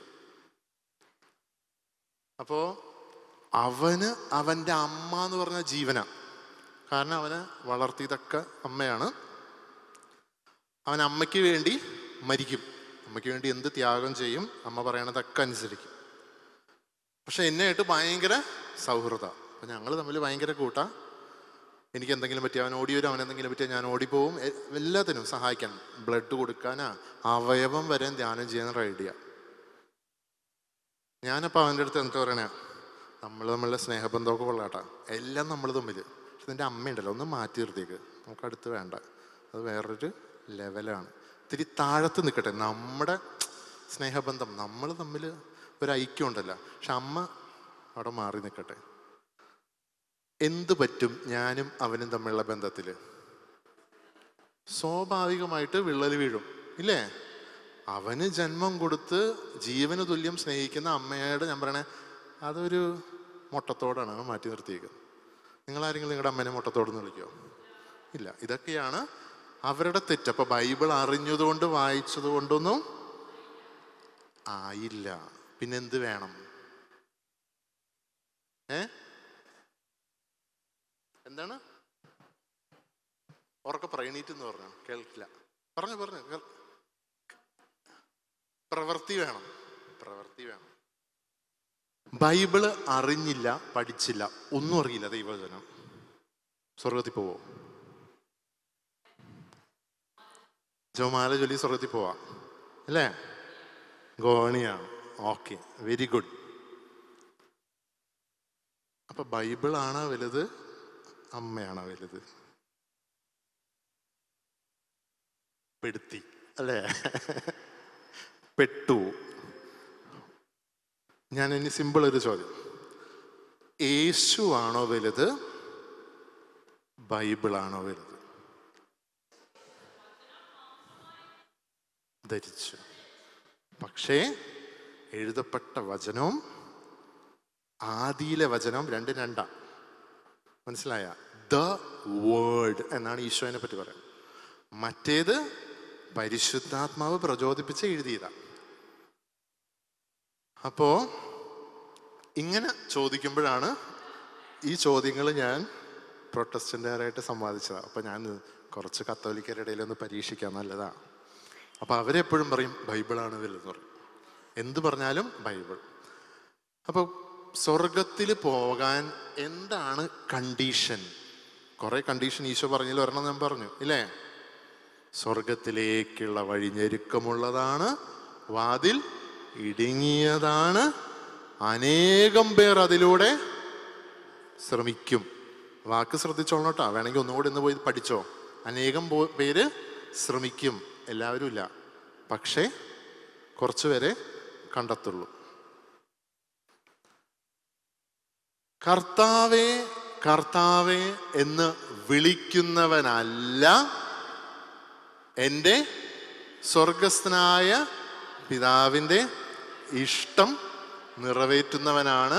അപ്പോ അവന് അവന്റെ അമ്മ എന്ന് പറഞ്ഞ ജീവന കാരണം അവനെ വളർത്തിയതൊക്കെ അമ്മയാണ് അവൻ അമ്മയ്ക്ക് വേണ്ടി മരിക്കും അമ്മയ്ക്ക് വേണ്ടി എന്ത് ത്യാഗം ചെയ്യും അമ്മ പറയണതൊക്കെ അനുസരിക്കും പക്ഷെ എന്നെ ആയിട്ട് ഭയങ്കര സൗഹൃദ അപ്പം ഞങ്ങൾ തമ്മിൽ ഭയങ്കര കൂട്ടാ എനിക്ക് എന്തെങ്കിലും പറ്റി അവൻ ഓടി വരും അവൻ എന്തെങ്കിലും പറ്റിയാൽ ഞാൻ ഓടിപ്പോവും എ- എല്ലാത്തിനും സഹായിക്കാൻ ബ്ലഡ് കൊടുക്കാനാ അവയവം വരെ ധ്യാനം ചെയ്യാൻ റെഡിയാ ഞാനപ്പോൾ അവൻ്റെ അടുത്ത് എന്നിട്ട് പറയണേ നമ്മൾ നമ്മളുടെ സ്നേഹബന്ധമൊക്കെ കൊള്ളാട്ടാ എല്ലാം നമ്മൾ തമ്മിൽ പക്ഷെ നിൻ്റെ അമ്മയുണ്ടല്ലോ ഒന്ന് മാറ്റി നിർത്തിയേക്ക് നമുക്ക് അടുത്ത് വേണ്ട അത് വേറൊരു ലെവലാണ് ഇത്തിരി താഴത്ത് നിൽക്കട്ടെ നമ്മുടെ സ്നേഹബന്ധം നമ്മൾ തമ്മിൽ ഒരു ഐക്യം ഉണ്ടല്ലോ പക്ഷെ അമ്മ അവിടെ മാറി നിൽക്കട്ടെ എന്ത് പറ്റും ഞാനും അവനും തമ്മിലുള്ള ബന്ധത്തിൽ സ്വാഭാവികമായിട്ട് വിള്ളൽ വീഴും ഇല്ലേ അവന് ജന്മം കൊടുത്ത് ജീവന് തുല്യം സ്നേഹിക്കുന്ന അമ്മയോട് ഞാൻ പറയണേ അതൊരു മുട്ടത്തോടാണ് അവൻ മാറ്റി നിർത്തിയേക്കുന്നത് നിങ്ങളാരെങ്കിലും നിങ്ങളുടെ അമ്മേനെ മുട്ടത്തോടെന്ന് വിളിക്കുമോ ഇല്ല ഇതൊക്കെയാണ് അവരുടെ തെറ്റ് അപ്പൊ ബൈബിൾ അറിഞ്ഞതുകൊണ്ട് വായിച്ചത് കൊണ്ടൊന്നും ആയില്ല പിന്നെന്ത് വേണം ഏ എന്താണ് ഉറക്കെ പറയണീറ്റ് എന്ന് പറഞ്ഞു കേൾക്കില്ല പറഞ്ഞു പറഞ്ഞു കേൾ- പ്രവൃത്തി വേണം പ്രവൃത്തി വേണം ബൈബിള് അറിഞ്ഞില്ല പഠിച്ചില്ല ഒന്നും അറിയില്ല ദൈവവചനം സ്വർഗത്തിൽ പോവോ ജോമാല ചൊല്ലി സ്വർഗത്തിൽ പോവാ അല്ലേ ഗോണിയാണ് ഓക്കെ വെരി ഗുഡ് അപ്പൊ ബൈബിളാണ് വലുത് അമ്മയാണ് വലുത് പെടുത്തി അല്ലേ പെട്ടു ഞാൻ ഇനി സിമ്പിൾ ഒരു ചോദ്യം യേശു ആണോ വലുത് ബൈബിളാണോ വലുത് ധരിച്ചു പക്ഷേ എഴുതപ്പെട്ട വചനവും ആദിയിലെ വചനവും രണ്ടും രണ്ടാ മനസ്സിലായ ദ വേർഡ് എന്നാണ് ഈശോനെ പറ്റി പറയുന്നത് മറ്റേത് പരിശുദ്ധാത്മാവ് പ്രചോദിപ്പിച്ച് എഴുതിയതാ അപ്പോ ഇങ്ങനെ ചോദിക്കുമ്പോഴാണ് ഈ ചോദ്യങ്ങൾ ഞാൻ പ്രൊട്ടസ്റ്റന്റുകാരായിട്ട് സമ്പാദിച്ചതാണ് അപ്പൊ ഞാൻ കുറച്ച് കത്തോലിക്കരുടെ ഇടയിൽ ഒന്ന് പരീക്ഷിക്കാൻ നല്ലതാ അപ്പൊ അവരെപ്പോഴും പറയും ബൈബിളാണ് വലുതെന്ന് പറയും എന്ത് പറഞ്ഞാലും ബൈബിൾ അപ്പൊ സ്വർഗത്തിൽ പോകാൻ എന്താണ് കണ്ടീഷൻ കുറെ കണ്ടീഷൻ ഈശോ പറഞ്ഞതിൽ ഒരെണ്ണം ഞാൻ പറഞ്ഞു ഇല്ലേ സ്വർഗത്തിലേക്കുള്ള വഴി ഞെരുക്കമുള്ളതാണ് വാതിൽ ഇടുങ്ങിയതാണ് അനേകം പേർ അതിലൂടെ ശ്രമിക്കും വാക്ക് ശ്രദ്ധിച്ചോളണം കേട്ടോ വേണമെങ്കിൽ ഒന്നുകൂടി ഒന്ന് പോയി പഠിച്ചോ അനേകം പോ- പേര് ശ്രമിക്കും എല്ലാവരും ഇല്ല പക്ഷേ കുറച്ച് പേരെ കണ്ടെത്തുള്ളൂ കർത്താവേ കർത്താവേ എന്ന് വിളിക്കുന്നവനല്ല എൻ്റെ സ്വർഗസ്ഥനായ പിതാവിൻ്റെ ഇഷ്ടം നിറവേറ്റുന്നവനാണ്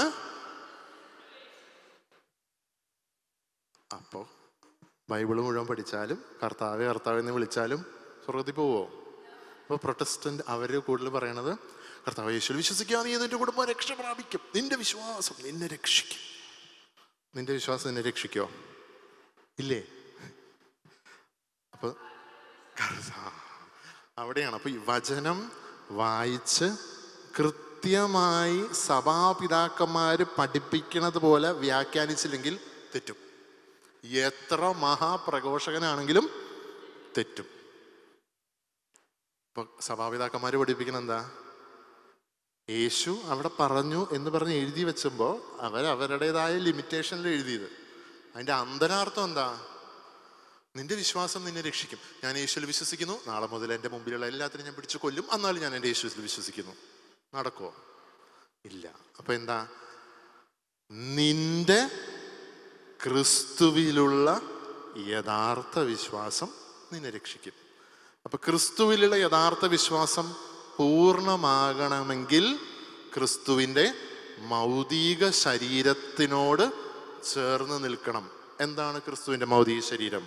അപ്പോൾ ബൈബിൾ മുഴുവൻ പഠിച്ചാലും കർത്താവെ കർത്താവെ എന്ന് വിളിച്ചാലും സ്വർഗത്തിൽ പോവോ അപ്പോൾ പ്രൊട്ടസ്റ്റന്റ് അവർ കൂടുതൽ പറയണത് കർത്താവ് യേശുവിൽ വിശ്വസിക്കുക നീ നിന്റെ കുടുംബം രക്ഷ പ്രാപിക്കും നിന്റെ വിശ്വാസം നിന്നെ രക്ഷിക്കും നിന്റെ വിശ്വാസം നിന്നെ രക്ഷിക്കോ ഇല്ലേ അപ്പൊ കർത്താ- അവിടെയാണ് അപ്പൊ ഈ വചനം വായിച്ച് കൃത്യമായി സഭാപിതാക്കന്മാര് പഠിപ്പിക്കണത് പോലെ വ്യാഖ്യാനിച്ചില്ലെങ്കിൽ തെറ്റും എത്ര മഹാപ്രഘോഷകനാണെങ്കിലും തെറ്റും ഇപ്പൊ സഭാപിതാക്കന്മാര് പഠിപ്പിക്കണ എന്താ യേശു അവിടെ പറഞ്ഞു എന്ന് പറഞ്ഞ് എഴുതി വെച്ചുമ്പോൾ അവർ അവരുടേതായ ലിമിറ്റേഷനിൽ എഴുതിയത് അതിന്റെ അന്തരാർത്ഥം എന്താ നിന്റെ വിശ്വാസം നിന്നെ രക്ഷിക്കും ഞാൻ യേശുവിൽ വിശ്വസിക്കുന്നു നാളെ മുതൽ എൻ്റെ മുമ്പിലുള്ള എല്ലാത്തിനും ഞാൻ പിടിച്ചു കൊല്ലും എന്നാലും ഞാൻ എൻ്റെ യേശുവിൽ വിശ്വസിക്കുന്നു നടക്കുമോ ഇല്ല അപ്പൊ എന്താ നിന്റെ ക്രിസ്തുവിലുള്ള യഥാർത്ഥ വിശ്വാസം നിന്നെ രക്ഷിക്കും അപ്പൊ ക്രിസ്തുവിലുള്ള യഥാർത്ഥ വിശ്വാസം പൂർണ്ണമാകണമെങ്കിൽ ക്രിസ്തുവിൻ്റെ മൗതിക ശരീരത്തിനോട് ചേർന്ന് നിൽക്കണം എന്താണ് ക്രിസ്തുവിൻ്റെ മൗതിക ശരീരം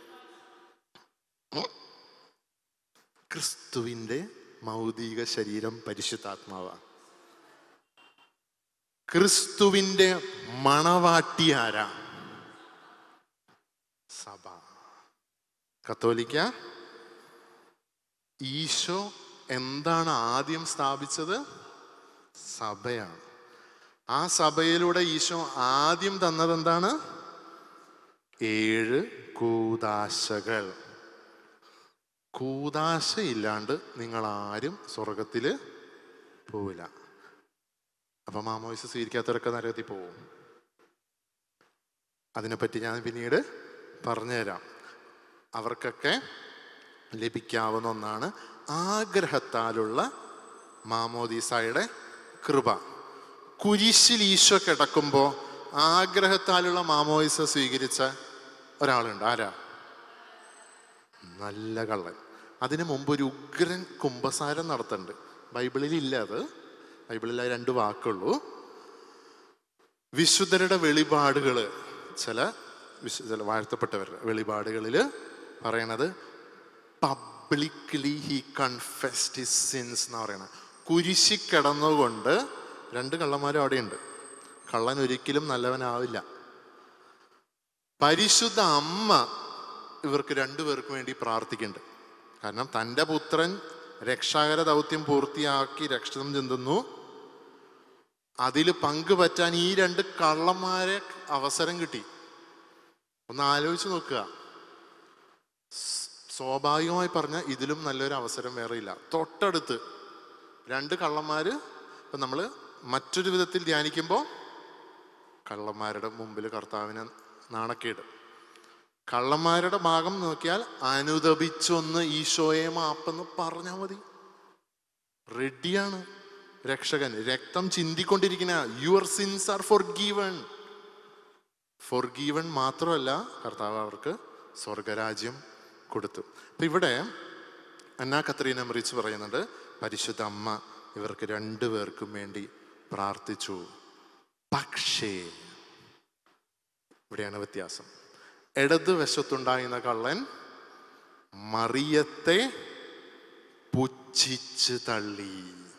ക്രിസ്തുവിൻ്റെ മൗതിക ശരീരം പരിശുദ്ധാത്മാവാണ് ക്രിസ്തുവിൻ്റെ മണവാട്ടി ആരാ സഭ കത്തോലിക്ക ഈശോ എന്താണ് ആദ്യം സ്ഥാപിച്ചത് സഭയാണ് ആ സഭയിലൂടെ ഈശോ ആദ്യം തന്നത് എന്താണ് ഏഴ് കൂതാശകൾ കൂതാശ ഇല്ലാണ്ട് നിങ്ങൾ ആരും സ്വർഗത്തിൽ പോവില്ല അപ്പൊ മാമോയിസ് സ്വീകരിക്കാത്തവരൊക്കെ നരകത്തിൽ പോവും അതിനെപ്പറ്റി ഞാൻ പിന്നീട് പറഞ്ഞുതരാം അവർക്കൊക്കെ ലഭിക്കാവുന്ന ഒന്നാണ് ആഗ്രഹത്താലുള്ള മാമോദീസായുടെ കൃപ കുരിശിൽ ഈശോ കിടക്കുമ്പോൾ ആഗ്രഹത്താലുള്ള മാമോദിസ സ്വീകരിച്ച ഒരാളുണ്ട് ആരാ നല്ല കള്ളൻ അതിനു മുമ്പ് ഒരു ഉഗ്രൻ കുംഭസാരം നടത്തുന്നുണ്ട് ബൈബിളിൽ ഇല്ല അത് ബൈബിളിൽ ആ രണ്ട് വാക്കുള്ളൂ വിശുദ്ധരുടെ വെളിപാടുകൾ ചില വിശു ചില വാഴ്ത്തപ്പെട്ടവരുടെ വെളിപാടുകളിൽ പറയണത് publicly he confessed his sins എന്ന് പറയണത് കുരിശി കിടന്നുകൊണ്ട് രണ്ട് കള്ളന്മാരും അവിടെയുണ്ട് കള്ളൻ ഒരിക്കലും നല്ലവനാവില്ല പരിശുദ്ധ അമ്മ ഇവർക്ക് രണ്ടുപേർക്കും വേണ്ടി പ്രാർത്ഥിക്കുന്നുണ്ട് കാരണം തൻ്റെ പുത്രൻ രക്ഷാകര ദൗത്യം പൂർത്തിയാക്കി രക്ഷണം ചെന്തുന്നു അതിൽ പങ്കുപറ്റാൻ ഈ രണ്ട് കള്ളന്മാരെ അവസരം കിട്ടി ഒന്ന് ആലോചിച്ച് നോക്കുക സ്- സ്വാഭാവികമായി പറഞ്ഞാൽ ഇതിലും നല്ലൊരു അവസരം വേറെ ഇല്ല തൊട്ടടുത്ത് രണ്ട് കള്ളന്മാര് ഇപ്പൊ നമ്മൾ മറ്റൊരു വിധത്തിൽ ധ്യാനിക്കുമ്പോൾ കള്ളന്മാരുടെ മുമ്പിൽ കർത്താവിനെ നാണക്കേട് കള്ളന്മാരുടെ ഭാഗം നോക്കിയാൽ അനുദപിച്ചൊന്ന് ഈശോയെ മാപ്പെന്ന് പറഞ്ഞാൽ മതി റെഡിയാണ് രക്ഷകൻ രക്തം ചിന്തിക്കൊണ്ടിരിക്കുന്ന your sins are forgiven forgiven മാത്രമല്ല കർത്താവ് അവർക്ക് സ്വർഗരാജ്യം കൊടുത്തു അപ്പൊ ഇവിടെ അന്നാ കത്രീനെ മറിച്ച് പറയുന്നുണ്ട് പരിശുദ്ധ അമ്മ ഇവർക്ക് രണ്ടുപേർക്കും വേണ്ടി പ്രാർത്ഥിച്ചു പക്ഷേ ഇവിടെയാണ് വ്യത്യാസം ഇടതുവശത്തുണ്ടായിരുന്ന കള്ളൻ മറിയത്തെ പുച്ഛിച്ച് തള്ളി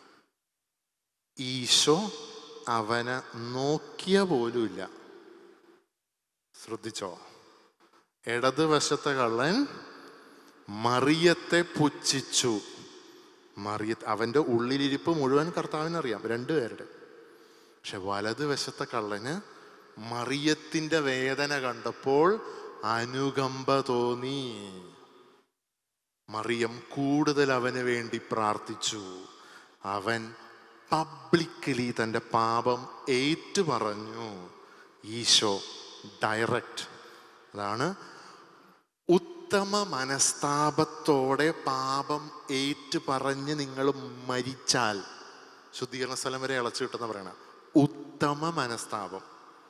ഈശോ അവനെ നോക്കിയ പോലുമില്ല ശ്രദ്ധിച്ചോ ഇടതുവശത്തെ കള്ളൻ മറിയത്തെ പുച്ഛിച്ചു മറിയ അവന്റെ ഉള്ളിലിരിപ്പ് മുഴുവൻ കർത്താവിനറിയാം രണ്ടുപേരുടെ പക്ഷെ വലതുവശത്തെ കള്ളന് മറിയത്തിന്റെ വേദന കണ്ടപ്പോൾ അനുകമ്പ തോന്നി മറിയം കൂടുതൽ അവന് വേണ്ടി പ്രാർത്ഥിച്ചു അവൻ പബ്ലിക്കലി തൻ്റെ പാപം ഏറ്റു പറഞ്ഞു ഈശോ ഡയറക്റ്റ് അതാണ് ഉത്തമ മനസ്താപത്തോടെ പാപം ഏറ്റു പറഞ്ഞ് നിങ്ങൾ മരിച്ചാൽ ശുദ്ധീകരണ സ്ഥലം വരെ ഇളച്ചു കിട്ടുന്ന പറയണ ഉത്തമ മനസ്താപം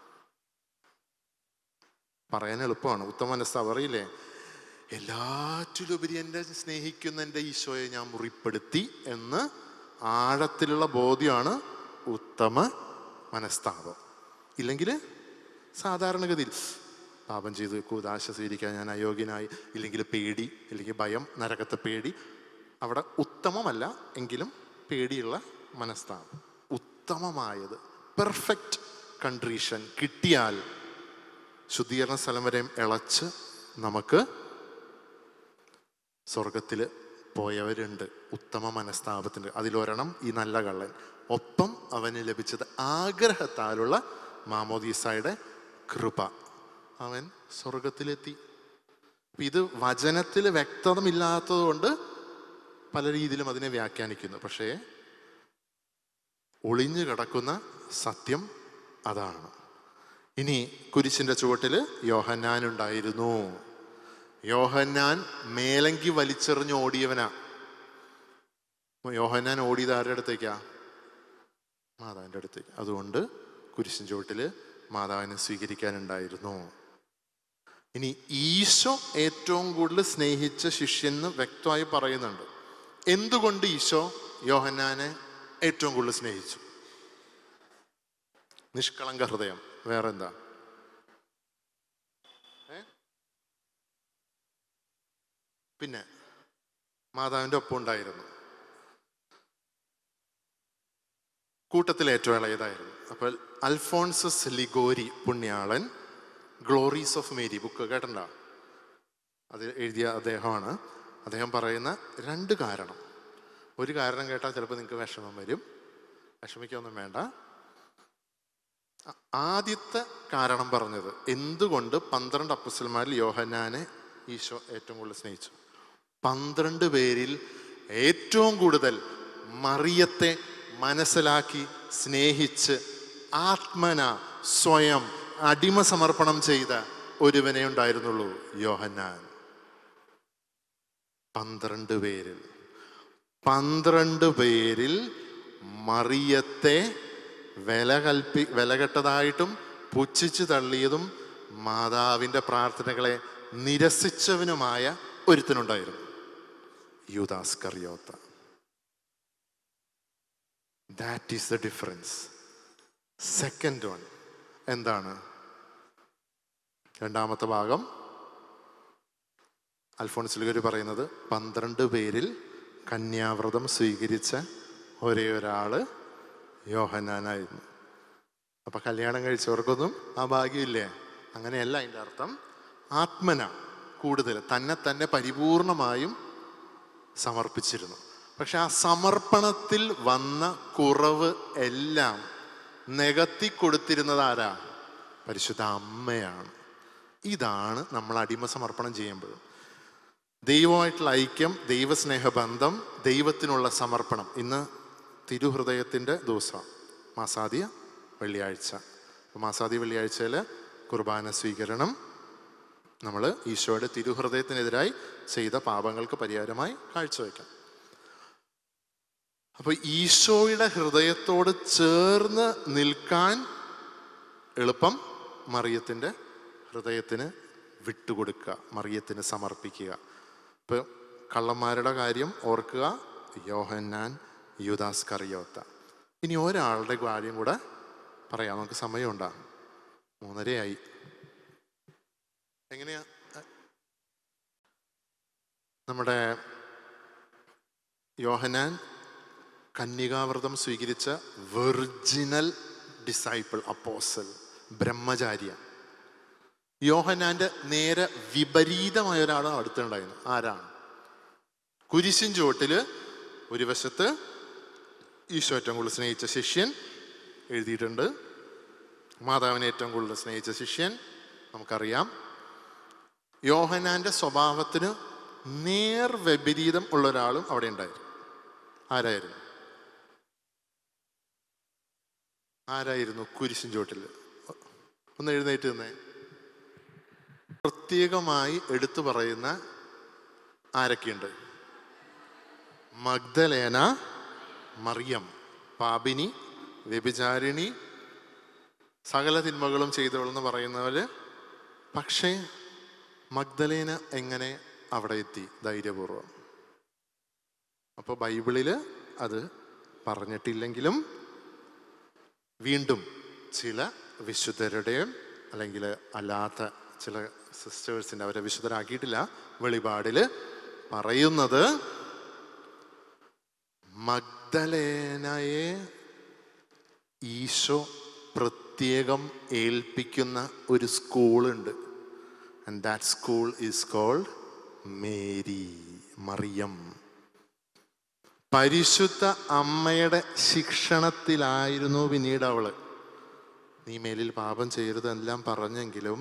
പറയാൻ എളുപ്പമാണ് ഉത്തമ മനസ്താപം അറിയില്ലേ എല്ലാറ്റിലുപരി എന്നെ സ്നേഹിക്കുന്ന എൻ്റെ ഈശോയെ ഞാൻ മുറിപ്പെടുത്തി എന്ന് ആഴത്തിലുള്ള ബോധ്യമാണ് ഉത്തമ മനസ്താപം ഇല്ലെങ്കിൽ സാധാരണഗതിയിൽ പാപം ചെയ്ത് കൂതാശ സ്വീകരിക്കാൻ ഞാൻ അയോഗ്യനായി ഇല്ലെങ്കിൽ പേടി ഇല്ലെങ്കിൽ ഭയം നരകത്തെ പേടി അവിടെ ഉത്തമമല്ല എങ്കിലും പേടിയുള്ള മനസ്താപം ഉത്തമമായത് പെർഫെക്റ്റ് കൺട്രീഷൻ കിട്ടിയാൽ ശുദ്ധീകരണ സ്ഥലം വരെയും ഇളച്ച് നമുക്ക് സ്വർഗത്തിൽ പോയവരുണ്ട് ഉത്തമ മനസ്താപത്തിൻ്റെ അതിലൊരെണ്ണം ഈ നല്ല കള്ളൻ ഒപ്പം അവന് ലഭിച്ചത് ആഗ്രഹത്താലുള്ള മാമോദീസായുടെ കൃപ അവൻ സ്വർഗത്തിലെത്തി അപ്പൊ ഇത് വചനത്തിൽ വ്യക്തതമില്ലാത്തത് കൊണ്ട് പല രീതിയിലും അതിനെ വ്യാഖ്യാനിക്കുന്നു പക്ഷേ ഒളിഞ്ഞു കിടക്കുന്ന സത്യം അതാണ് ഇനി കുരിശിന്റെ ചുവട്ടിൽ യോഹന്നാൻ ഉണ്ടായിരുന്നു യോഹന്നാൻ മേലങ്കി വലിച്ചെറിഞ്ഞ് ഓടിയവനാ യോഹന്നാൻ ഓടിയത് ആരുടെ അടുത്തേക്കാ മാതാവിൻ്റെ അടുത്തേക്ക് അതുകൊണ്ട് കുരിശിൻ ചുവട്ടില് മാതാവിനെ സ്വീകരിക്കാനുണ്ടായിരുന്നു ഇനി ഈശോ ഏറ്റവും കൂടുതൽ സ്നേഹിച്ച ശിഷ്യന്ന് വ്യക്തമായി പറയുന്നുണ്ട് എന്തുകൊണ്ട് ഈശോ യോഹന്നാനെ ഏറ്റവും കൂടുതൽ സ്നേഹിച്ചു നിഷ്കളങ്ക ഹൃദയം വേറെന്താ ഏ? പിന്നെ മാതാവിൻ്റെ ഒപ്പം ഉണ്ടായിരുന്നു കൂട്ടത്തിൽ ഏറ്റവും ഇളയതായിരുന്നു അപ്പോൾ അൽഫോൺസസ് ലിഗോരി പുണ്യാളൻ ഗ്ലോറീസ് ഓഫ് മേരി ബുക്ക് കേട്ടണ്ട അത് എഴുതിയ അദ്ദേഹമാണ് അദ്ദേഹം പറയുന്ന രണ്ട് കാരണം ഒരു കാരണം കേട്ടാൽ ചിലപ്പോൾ നിങ്ങൾക്ക് വിഷമം വരും വിഷമിക്കൊന്നും വേണ്ട ആ- ആദ്യത്തെ കാരണം പറഞ്ഞത് എന്തുകൊണ്ട് പന്ത്രണ്ട് അപ്പസ്വന്മാരിൽ യോഹന്നാനെ ഈശോ ഏറ്റവും കൂടുതൽ സ്നേഹിച്ചു പന്ത്രണ്ട് പേരിൽ ഏറ്റവും കൂടുതൽ മറിയത്തെ മനസ്സിലാക്കി സ്നേഹിച്ച് ആത്മന സ്വയം അടിമ സമർപ്പണം ചെയ്ത ഒരുവനെ ഉണ്ടായിരുന്നുള്ളൂ യോഹന്നാൻ പന്ത്രണ്ട് പേരിൽ പന്ത്രണ്ട് പേരിൽ മറിയത്തെ വില കൽപ്പി വിലകെട്ടതായിട്ടും പുച്ഛിച്ചു തള്ളിയതും മാതാവിൻ്റെ പ്രാർത്ഥനകളെ നിരസിച്ചവനുമായ ഒരുത്തനുണ്ടായിരുന്നു യൂദാസ് കറിയോത്ത that is the difference second one എന്താണ് രണ്ടാമത്തെ ഭാഗം അൽഫോൺസിലുകർ പറയുന്നത് പന്ത്രണ്ട് പേരിൽ കന്യാവ്രതം സ്വീകരിച്ച ഒരേ ഒരാള് യോഹന്നാനായിരുന്നു അപ്പൊ കല്യാണം കഴിച്ചവർക്കൊന്നും ആ ഭാഗ്യമില്ലേ അങ്ങനെയല്ല അതിൻ്റെ അർത്ഥം ആത്മന കൂടുതൽ തന്നെ തന്നെ പരിപൂർണമായും സമർപ്പിച്ചിരുന്നു പക്ഷെ ആ സമർപ്പണത്തിൽ വന്ന കുറവ് എല്ലാം നികത്തി കൊടുത്തിരുന്നത് ആരാ പരിശുദ്ധ അമ്മയാണ് ഇതാണ് നമ്മൾ അടിമ സമർപ്പണം ചെയ്യുമ്പോഴും ദൈവമായിട്ടുള്ള ഐക്യം ദൈവസ്നേഹ ബന്ധം ദൈവത്തിനുള്ള സമർപ്പണം ഇന്ന് തിരുഹൃദയത്തിൻ്റെ ദിവസം മാസാദിയ വെള്ളിയാഴ്ച അപ്പോൾ മാസാദി വെള്ളിയാഴ്ചയിൽ കുർബാന സ്വീകരണം നമ്മൾ ഈശോയുടെ തിരുഹൃദയത്തിനെതിരായി ചെയ്ത പാപങ്ങൾക്ക് പരിഹാരമായി കാഴ്ചവെക്കാം അപ്പോൾ ഈശോയുടെ ഹൃദയത്തോട് ചേർന്ന് നിൽക്കാൻ എളുപ്പം മറിയത്തിൻ്റെ ഹൃദയത്തിന് വിട്ടുകൊടുക്കുക മറിയത്തിന് സമർപ്പിക്കുക ഇപ്പോൾ കള്ളന്മാരുടെ കാര്യം ഓർക്കുക യോഹന്നാൻ യുദാസ് കറിയോത്ത ഇനി ഒരാളുടെ കാര്യം കൂടെ പറയാം നമുക്ക് സമയമുണ്ടാ മൂന്നരയായി എങ്ങനെയാ നമ്മുടെ യോഹനാൻ കന്യകാവ്രതം സ്വീകരിച്ച വെർജിനൽ ഡിസൈപ്പിൾ അപ്പോസൽ ബ്രഹ്മചാര്യ യോഹനാന്റെ നേരെ വിപരീതമായ ഒരാളാണ് അടുത്തുണ്ടായിരുന്നു ആരാണ് കുരിശിൻ ചുവട്ടില് ഒരു വശത്ത് ഈശോ ഏറ്റവും കൂടുതൽ സ്നേഹിച്ച ശിഷ്യൻ എഴുതിയിട്ടുണ്ട് മാതാവിനെ ഏറ്റവും കൂടുതൽ സ്നേഹിച്ച ശിഷ്യൻ നമുക്കറിയാം യോഹനാന്റെ സ്വഭാവത്തിന് നേർ വിപരീതം ഉള്ള ഒരാളും അവിടെ ഉണ്ടായിരുന്നു ആരായിരുന്നു ആരായിരുന്നു കുരിശിൻ ചുവട്ടിൽ ഒന്ന് എഴുന്നേറ്റ് നിന്നേ പ്രത്യേകമായി എടുത്തു പറയുന്ന ആരൊക്കെയുണ്ട് മഗ്ദലേന മറിയം പാപിനി വ്യഭിചാരിണി സകല തിന്മകളും ചെയ്തവളെന്ന് പറയുന്നവര് പക്ഷേ മഗ്ദലേന എങ്ങനെ അവിടെ എത്തി ധൈര്യപൂർവം അപ്പോൾ ബൈബിളിൽ അത് പറഞ്ഞിട്ടില്ലെങ്കിലും വീണ്ടും ചില വിശുദ്ധരുടെയും അല്ലെങ്കിൽ അല്ലാത്ത ചില സിസ്റ്റേഴ്സിൻ്റെ അവരെ വിശുദ്ധരാക്കിയിട്ടില്ല വെളിപാടിൽ പറയുന്നത് മഗ്ദലേനയെ ഈശോ പ്രത്യേകം ഏൽപ്പിക്കുന്ന ഒരു സ്കൂളുണ്ട് and that school is called Mary മറിയം പരിശുദ്ധ അമ്മയുടെ ശിക്ഷണത്തിലായിരുന്നു പിന്നീട് അവള് നീ മേലിൽ പാപം ചെയ്യരുതെല്ലാം പറഞ്ഞെങ്കിലും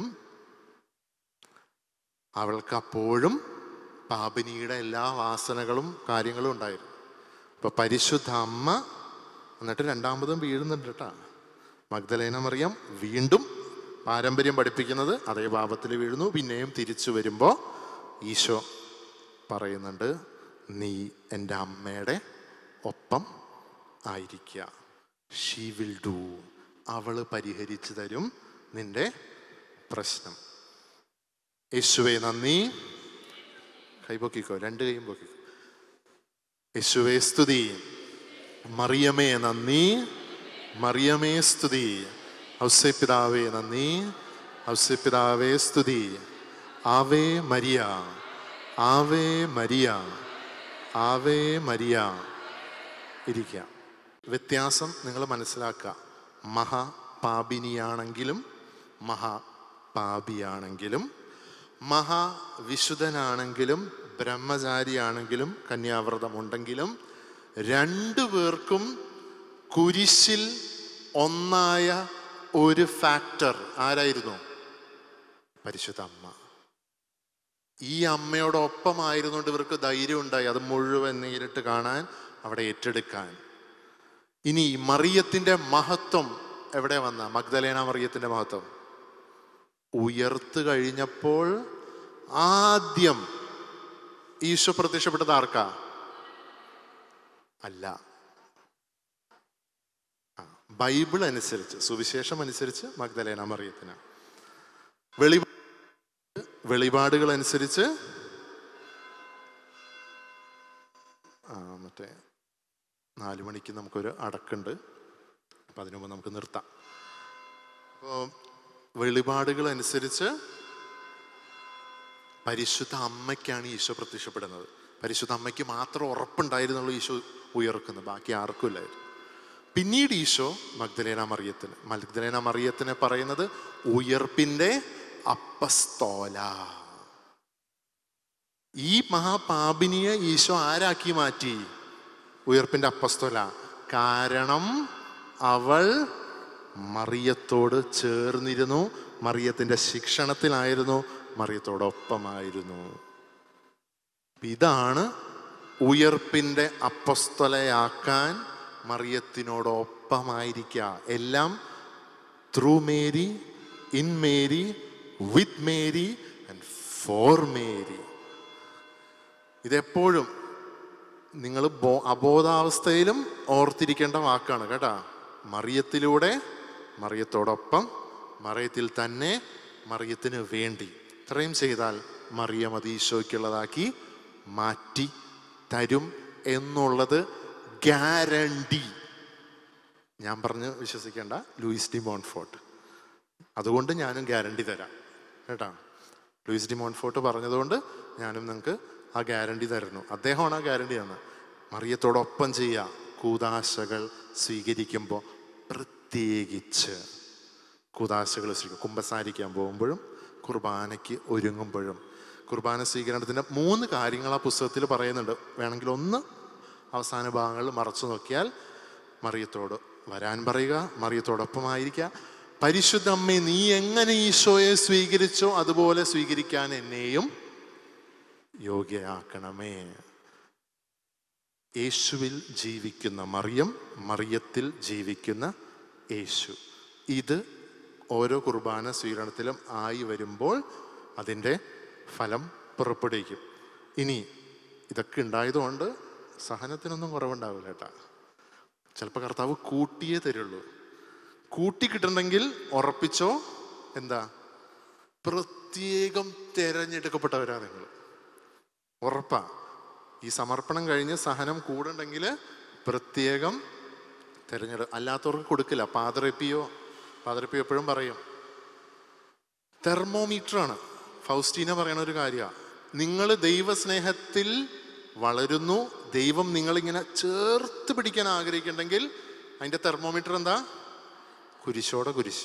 അവൾക്ക് അപ്പോഴും പാപിനിയുടെ എല്ലാ വാസനകളും കാര്യങ്ങളും ഉണ്ടായിരുന്നു അപ്പൊ പരിശുദ്ധ അമ്മ എന്നിട്ട് രണ്ടാമതും വീഴുന്നുണ്ട് കേട്ടാ മഗ്ദലേന മറിയം വീണ്ടും പാരമ്പര്യം പഠിപ്പിക്കുന്നത് അതേ പാപത്തിൽ വീഴുന്നു പിന്നെയും തിരിച്ചു വരുമ്പോൾ ഈശോ പറയുന്നുണ്ട് നീ എൻ്റെ അമ്മയുടെ ഒപ്പം ആയിരിക്കുക ഷീ വിൽ ഡു അവള് പരിഹരിച്ചു തരും നിന്റെ പ്രശ്നം യേശുവെ നന്ദി കൈപൊക്കിക്കോ രണ്ട് കൈയും പൊക്കിക്കോ യേശുവെ സ്തുതി മറിയമേ നന്ദി മറിയമേ സ്തുതി ഔസ്യപിതാവേ നന്ദി ഔസ്യപിതാവേ സ്തുതി ആവേ മരിയ ആവേ മരിയ ആവേ മരിയ ഇരിക്കുക വ്യത്യാസം നിങ്ങൾ മനസ്സിലാക്കുക മഹാപാപിനിയാണെങ്കിലും മഹാപാപിയാണെങ്കിലും മഹാവിശുദ്ധനാണെങ്കിലും ബ്രഹ്മചാരിയാണെങ്കിലും കന്യാവ്രതമുണ്ടെങ്കിലും രണ്ടു പേർക്കും കുരിശിൽ ഒന്നായ ഒരു ഫാക്ടർ ആരായിരുന്നു പരിശുദ്ധ അമ്മ ഈ അമ്മയോടൊപ്പമായിരുന്നുകൊണ്ട് ഇവർക്ക് ധൈര്യം ഉണ്ടായി അത് മുഴുവൻ നേരിട്ട് കാണാൻ അവിടെ ഏറ്റെടുക്കാൻ ഇനി മറിയത്തിന്റെ മഹത്വം എവിടെ വന്ന മഗ്ദലേന മറിയത്തിന്റെ മഹത്വം ഉയർത്ത് കഴിഞ്ഞപ്പോൾ ആദ്യം ഈശോ പ്രത്യക്ഷപ്പെട്ടത് ആർക്കാ അല്ല ആ, ബൈബിൾ അനുസരിച്ച് സുവിശേഷം അനുസരിച്ച് മഗ്ദലേന മറിയത്തിന് വെളി വെളിപാടുകൾ അനുസരിച്ച് ആ മറ്റേ നാല് മണിക്ക് നമുക്കൊരു അടക്കുണ്ട് അപ്പം അതിനു മുമ്പ് നമുക്ക് നിർത്താം അപ്പോൾ വെളിപാടുകൾ അനുസരിച്ച് പരിശുദ്ധ അമ്മയ്ക്കാണ് ഈശോ പ്രത്യക്ഷപ്പെടുന്നത് പരിശുദ്ധ അമ്മയ്ക്ക് മാത്രം ഉറപ്പുണ്ടായിരുന്നുള്ളൂ ഈശോ ഉയർക്കുന്നത് ബാക്കി ആർക്കും ഇല്ലായിരുന്നു പിന്നീട് ഈശോ മഗ്ദലേന മറിയത്തിന് മഗ്ദലേന മറിയത്തിനെ പറയുന്നത് ഉയർപ്പിന്റെ അപ്പസ്തോല ഈ മഹാപാപിനിയെ ഈശോ ആരാക്കി മാറ്റി ഉയർപ്പിന്റെ അപ്പസ്തോല കാരണം അവൾ മറിയത്തോട് ചേർന്നിരുന്നു മറിയത്തിന്റെ ശിക്ഷണത്തിലായിരുന്നു മറിയത്തോടൊപ്പമായിരുന്നു ഇതാണ് ഉയർപ്പിന്റെ അപ്പസ്തലയാക്കാൻ മറിയത്തിനോടൊപ്പമായിരിക്കുക എല്ലാം through Mary in Mary with Mary and for Mary ഇതെപ്പോഴും നിങ്ങൾ ബോ അബോധാവസ്ഥയിലും ഓർത്തിരിക്കേണ്ട വാക്കാണ് കേട്ടാ മറിയത്തിലൂടെ മറിയത്തോടൊപ്പം മറിയത്തിൽ തന്നെ മറിയത്തിന് വേണ്ടി ഇത്രയും ചെയ്താൽ മറിയം അത് ഈശോയ്ക്കുള്ളതാക്കി മാറ്റി തരും എന്നുള്ളത് ഗ്യാരണ്ടി ഞാൻ പറഞ്ഞ് വിശ്വസിക്കേണ്ട ലൂയിസ് ഡി മോൺഫോർട്ട് അതുകൊണ്ട് ഞാനും ഗ്യാരണ്ടി തരാം കേട്ടാ ലൂയിസ് ഡി മോൺഫോർട്ട് പറഞ്ഞതുകൊണ്ട് ഞാനും നിങ്ങൾക്ക് ആ ഗ്യാരണ്ടി തരുന്നു അദ്ദേഹമാണ് ആ ഗ്യാരണ്ടി തന്നത് മറിയത്തോടൊപ്പം ചെയ്യുക കൂതാശകൾ സ്വീകരിക്കുമ്പോൾ പ്രത്യേകിച്ച് കൂതാശകൾ സ്വീകരിക്കും കുമ്പസാരിക്കാൻ പോകുമ്പോഴും കുർബാനയ്ക്ക് ഒരുങ്ങുമ്പോഴും കുർബാന സ്വീകരണത്തിൻ്റെ മൂന്ന് കാര്യങ്ങൾ ആ പുസ്തകത്തിൽ പറയുന്നുണ്ട് വേണമെങ്കിൽ ഒന്ന് അവസാന ഭാഗങ്ങളിൽ മറച്ചു നോക്കിയാൽ മറിയത്തോട് വരാൻ പറയുക മറിയത്തോടൊപ്പമായിരിക്കുക പരിശുദ്ധ അമ്മേ നീ എങ്ങനെ ഈശോയെ സ്വീകരിച്ചോ അതുപോലെ സ്വീകരിക്കാൻ എന്നെയും യോഗ്യയാക്കണമേ യേശുവിൽ ജീവിക്കുന്ന മറിയം മറിയത്തിൽ ജീവിക്കുന്ന യേശു ഇത് ഓരോ കുർബാന സ്വീകരണത്തിലും ആയി വരുമ്പോൾ അതിൻ്റെ ഫലം പുറപ്പെടുവിക്കും ഇനി ഇതൊക്കെ ഉണ്ടായതുകൊണ്ട് സഹനത്തിനൊന്നും കുറവുണ്ടാവില്ല കേട്ടാ ചിലപ്പോൾ കർത്താവ് കൂട്ടിയേ തരുള്ളൂ കൂട്ടി കിട്ടണമെങ്കിൽ ഉറപ്പിച്ചോ എന്താ പ്രത്യേകം തിരഞ്ഞെടുക്കപ്പെട്ടവരാ നിങ്ങൾ ഉറപ്പാ ഈ സമർപ്പണം കഴിഞ്ഞ് സഹനം കൂടുണ്ടെങ്കിൽ പ്രത്യേകം തിരഞ്ഞെടു അല്ലാത്തവർക്ക് കൊടുക്കില്ല പാതറപ്പിയോ പാതറപ്പിയോ എപ്പോഴും പറയും തെർമോമീറ്ററാണ് ഫൗസ്റ്റീന പറയണ ഒരു കാര്യമാണ് നിങ്ങൾ ദൈവസ്നേഹത്തിൽ വളരുന്നു ദൈവം നിങ്ങളിങ്ങനെ ചേർത്ത് പിടിക്കാൻ ആഗ്രഹിക്കുന്നുണ്ടെങ്കിൽ അതിൻ്റെ തെർമോമീറ്റർ എന്താ കുരിശോടെ കുരിശ്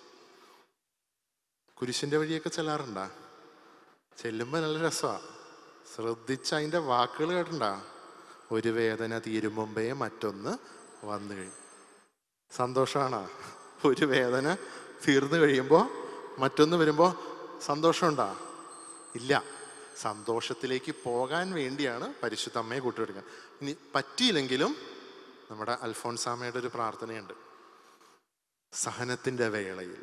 കുരിശിൻ്റെ വഴിയൊക്കെ ചെല്ലാറുണ്ടാ ചെല്ലുമ്പോൾ നല്ല രസമാണ് ശ്രദ്ധിച്ച് അതിൻ്റെ വാക്കുകൾ കേട്ടണ്ട ഒരു വേദന തീരും മുമ്പേ മറ്റൊന്ന് വന്നു കഴിയും സന്തോഷമാണ് ഒരു വേദന തീർന്നു കഴിയുമ്പോൾ മറ്റൊന്ന് വരുമ്പോൾ സന്തോഷമുണ്ടാ ഇല്ല സന്തോഷത്തിലേക്ക് പോകാൻ വേണ്ടിയാണ് പരിശുദ്ധ അമ്മയെ കൂട്ടുപിടിക്കുക ഇനി പറ്റിയില്ലെങ്കിലും നമ്മുടെ അൽഫോൺസാമയുടെ ഒരു പ്രാർത്ഥനയുണ്ട് സഹനത്തിൻ്റെ വേളയിൽ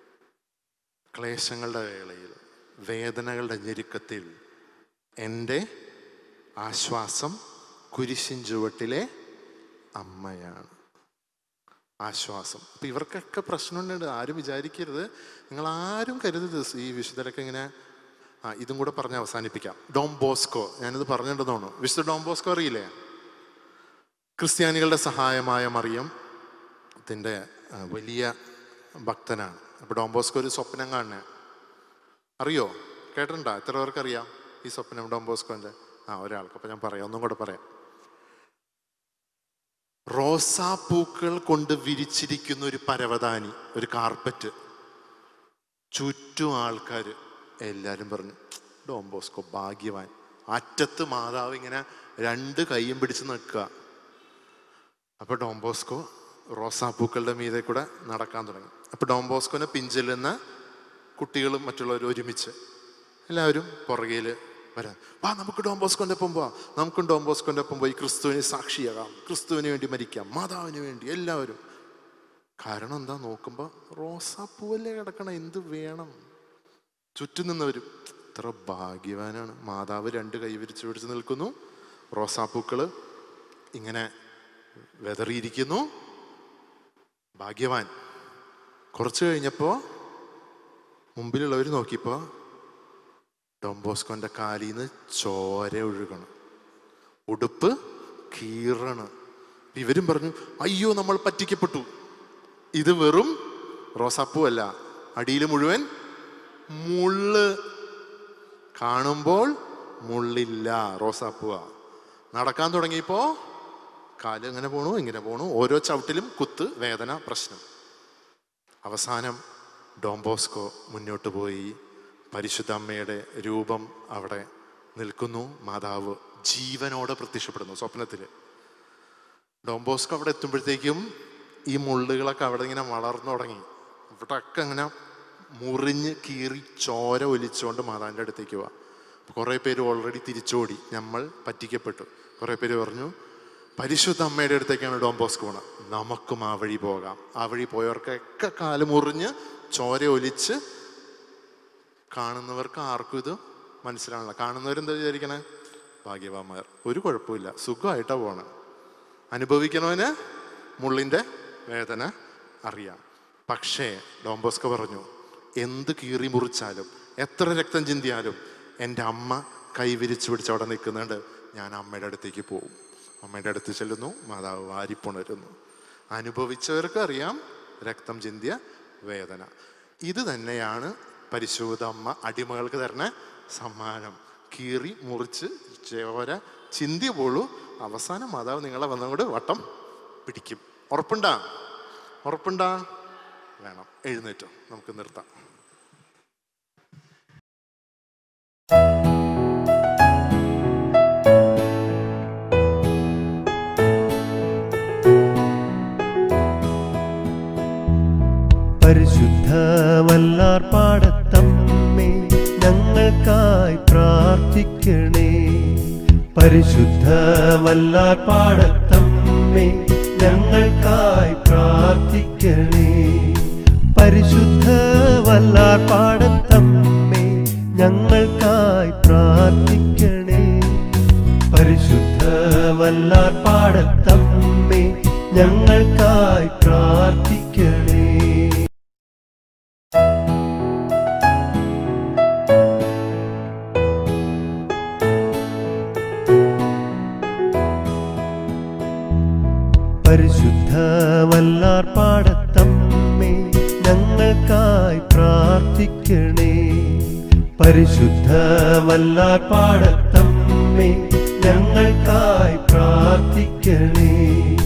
ക്ലേശങ്ങളുടെ വേളയിൽ വേദനകളുടെ ഞെരുക്കത്തിൽ എൻ്റെ ആശ്വാസം കുരിശിൻ ചുവട്ടിലെ അമ്മയാണ് ആശ്വാസം അപ്പം ഇവർക്കൊക്കെ പ്രശ്നമുണ്ട് ആരും വിചാരിക്കരുത് നിങ്ങൾ ആരും കരുതരുത് ഈ വിശുദ്ധരൊക്കെ ഇങ്ങനെ ആ ഇതും കൂടെ പറഞ്ഞ് അവസാനിപ്പിക്കാം ഡോം ബോസ്കോ ഞാനിത് പറഞ്ഞിട്ടുണ്ടെന്ന് തോന്നുന്നു വിശുദ്ധ ഡോം ബോസ്കോ അറിയില്ലേ ക്രിസ്ത്യാനികളുടെ സഹായമായ മറിയം ഇതിൻ്റെ വലിയ ഭക്തനാണ് അപ്പോൾ ഡോം ബോസ്കോ ഒരു സ്വപ്നം കാണുക അറിയോ കേട്ടിട്ടുണ്ടോ എത്ര പേർക്ക് അറിയാം ഈ സ്വപ്നം ഡോം ബോസ്കോൻ്റെ ആ ഒരാൾക്ക് അപ്പോൾ ഞാൻ പറയാം ഒന്നും കൂടെ പറയാം റോസാപ്പൂക്കൾ കൊണ്ട് വിരിച്ചിരിക്കുന്ന ഒരു പരവതാനി ഒരു കാർപ്പറ്റ് ചുറ്റും ആൾക്കാർ എല്ലാവരും പറഞ്ഞു ഡോം ബോസ്കോ ഭാഗ്യവാൻ അറ്റത്ത് മാതാവ് ഇങ്ങനെ രണ്ട് കൈയും പിടിച്ച് നിൽക്കുക അപ്പോൾ ഡോം ബോസ്കോ റോസാപ്പൂക്കളുടെ മീതെ കൂടെ നടക്കാൻ തുടങ്ങി അപ്പോൾ ഡോം ബോസ്കോനെ പിഞ്ചെല്ലുന്ന കുട്ടികളും മറ്റുള്ളവരും ഒരുമിച്ച് എല്ലാവരും പുറകയിൽ വരാൻ വാ നമുക്ക് ഡോം ബോസ്കോൻ്റെ ഒപ്പം പോവാം നമുക്കും ഡോം ബോസ്കോൻ്റെ ഒപ്പം പോയി ക്രിസ്തുവിനെ സാക്ഷിയാകാം ക്രിസ്തുവിന് വേണ്ടി മരിക്കാം മാതാവിന് വേണ്ടി എല്ലാവരും കാരണം എന്താ നോക്കുമ്പോൾ റോസാപ്പൂവല്ലേ കിടക്കണം എന്ത് വേണം ചുറ്റും നിന്നവരും ഇത്ര ഭാഗ്യവാനാണ് മാതാവ് രണ്ട് കൈ വിരിച്ചു പിടിച്ച് നിൽക്കുന്നു റോസാപ്പൂക്കള് ഇങ്ങനെ വെതറിയിരിക്കുന്നു ഭാഗ്യവാൻ കുറച്ച് കഴിഞ്ഞപ്പോൾ മുമ്പിലുള്ളവർ നോക്കിയപ്പോൾ ഡോംബോസ്കോന്റെ കാലിൽ നിന്ന് ചോര ഒഴുകണം ഉടുപ്പ് കീറണ് ഇവരും പറഞ്ഞു അയ്യോ നമ്മൾ പറ്റിക്കപ്പെട്ടു ഇത് വെറും റോസാപ്പൂ അല്ല അടിയിൽ മുഴുവൻ മുള്ള് കാണുമ്പോൾ മുള്ളില്ല റോസാപ്പൂവാ നടക്കാൻ തുടങ്ങിയപ്പോൾ കാല് ഇങ്ങനെ പോണു ഇങ്ങനെ പോണു ഓരോ ചവിട്ടിലും കുത്ത് വേദന പ്രശ്നം അവസാനം ഡോംബോസ്കോ മുന്നോട്ട് പോയി പരിശുദ്ധ അമ്മയുടെ രൂപം അവിടെ നിൽക്കുന്നു മാതാവ് ജീവനോടെ പ്രത്യക്ഷപ്പെടുന്നു സ്വപ്നത്തിൽ ഡോംബോസ്കോ അവിടെ എത്തുമ്പോഴത്തേക്കും ഈ മുള്ളുകളൊക്കെ അവിടെ ഇങ്ങനെ വളർന്നു തുടങ്ങി ഇവിടെ ഒക്കെ ഇങ്ങനെ മുറിഞ്ഞ് കീറി ചോര ഒലിച്ചുകൊണ്ട് മാതാവിൻ്റെ അടുത്തേക്ക് പോവാ കുറേ പേര് ഓൾറെഡി തിരിച്ചോടി നമ്മൾ പറ്റിക്കപ്പെട്ടു കുറേ പേര് പറഞ്ഞു പരിശുദ്ധ അമ്മയുടെ അടുത്തേക്കാണ് ഡോം ബോസ്കോ പോണത് നമുക്കും ആ വഴി പോകാം ആ വഴി പോയവർക്കൊക്കെ കാല് മുറിഞ്ഞ് ചോര ഒലിച്ച് കാണുന്നവർക്ക് ആർക്കും ഇത് മനസ്സിലാവില്ല കാണുന്നവരെന്താ വിചാരിക്കണേ ഭാഗ്യവാന്മാർ ഒരു കുഴപ്പമില്ല സുഖമായിട്ടാ പോണേ അനുഭവിക്കണവന് മുള്ളിൻ്റെ വേദന അറിയാം പക്ഷേ ഡോംബോസ്കോ പറഞ്ഞു എന്ത് കീറി മുറിച്ചാലും എത്ര രക്തം ചിന്തിയാലും എൻ്റെ അമ്മ കൈവിരിച്ചു പിടിച്ച് അവിടെ നിൽക്കുന്നുണ്ട് ഞാൻ അമ്മയുടെ അടുത്തേക്ക് പോകും അമ്മയുടെ അടുത്ത് ചെല്ലുന്നു മാതാവ് വാരിപ്പുണരുന്നു അനുഭവിച്ചവർക്ക് അറിയാം രക്തം ചിന്തിയ വേദന ഇത് തന്നെയാണ് പരിശുദ്ധ അമ്മ അടിമകൾക്ക് തരുന്ന സമ്മാനം കീറി മുറിച്ച് ചോര ചിന്തിയ പോളൂ അവസാനം മാതാവ് നിങ്ങളെ വന്നങ്ങോട്ട് വട്ടം പിടിക്കും ഉറപ്പുണ്ടാ ഉറപ്പുണ്ടാ വേണം എഴുന്നേറ്റോ നമുക്ക് നിർത്താം പരിശുദ്ധ വല്ലാർ പാടത്തമ്മേ ഞങ്ങൾക്കായി പ്രാർത്ഥിക്കണേ പരിശുദ്ധ വല്ലാർ പാടത്തമ്മേ ഞങ്ങൾക്കായി പ്രാർത്ഥിക്കണേ പരിശുദ്ധ വല്ലാർ പാടത്തമ്മേ ഞങ്ങൾക്കായി പ്രാർത്ഥിക്കണേ പരിശുദ്ധ വല്ലാർ പാടത്തമ്മേ ഞങ്ങൾക്കായി പ്രാർത്ഥിക്കണേ പരിശുദ്ധ വല്ലാർ പാടത്തമ്മേ ഞങ്ങൾക്കായി പ്രാർത്ഥിക്കണേ പരിശുദ്ധ വല്ലാർ പാടത്തമ്മേ ഞങ്ങൾക്കായി പ്രാർത്ഥിക്കണേ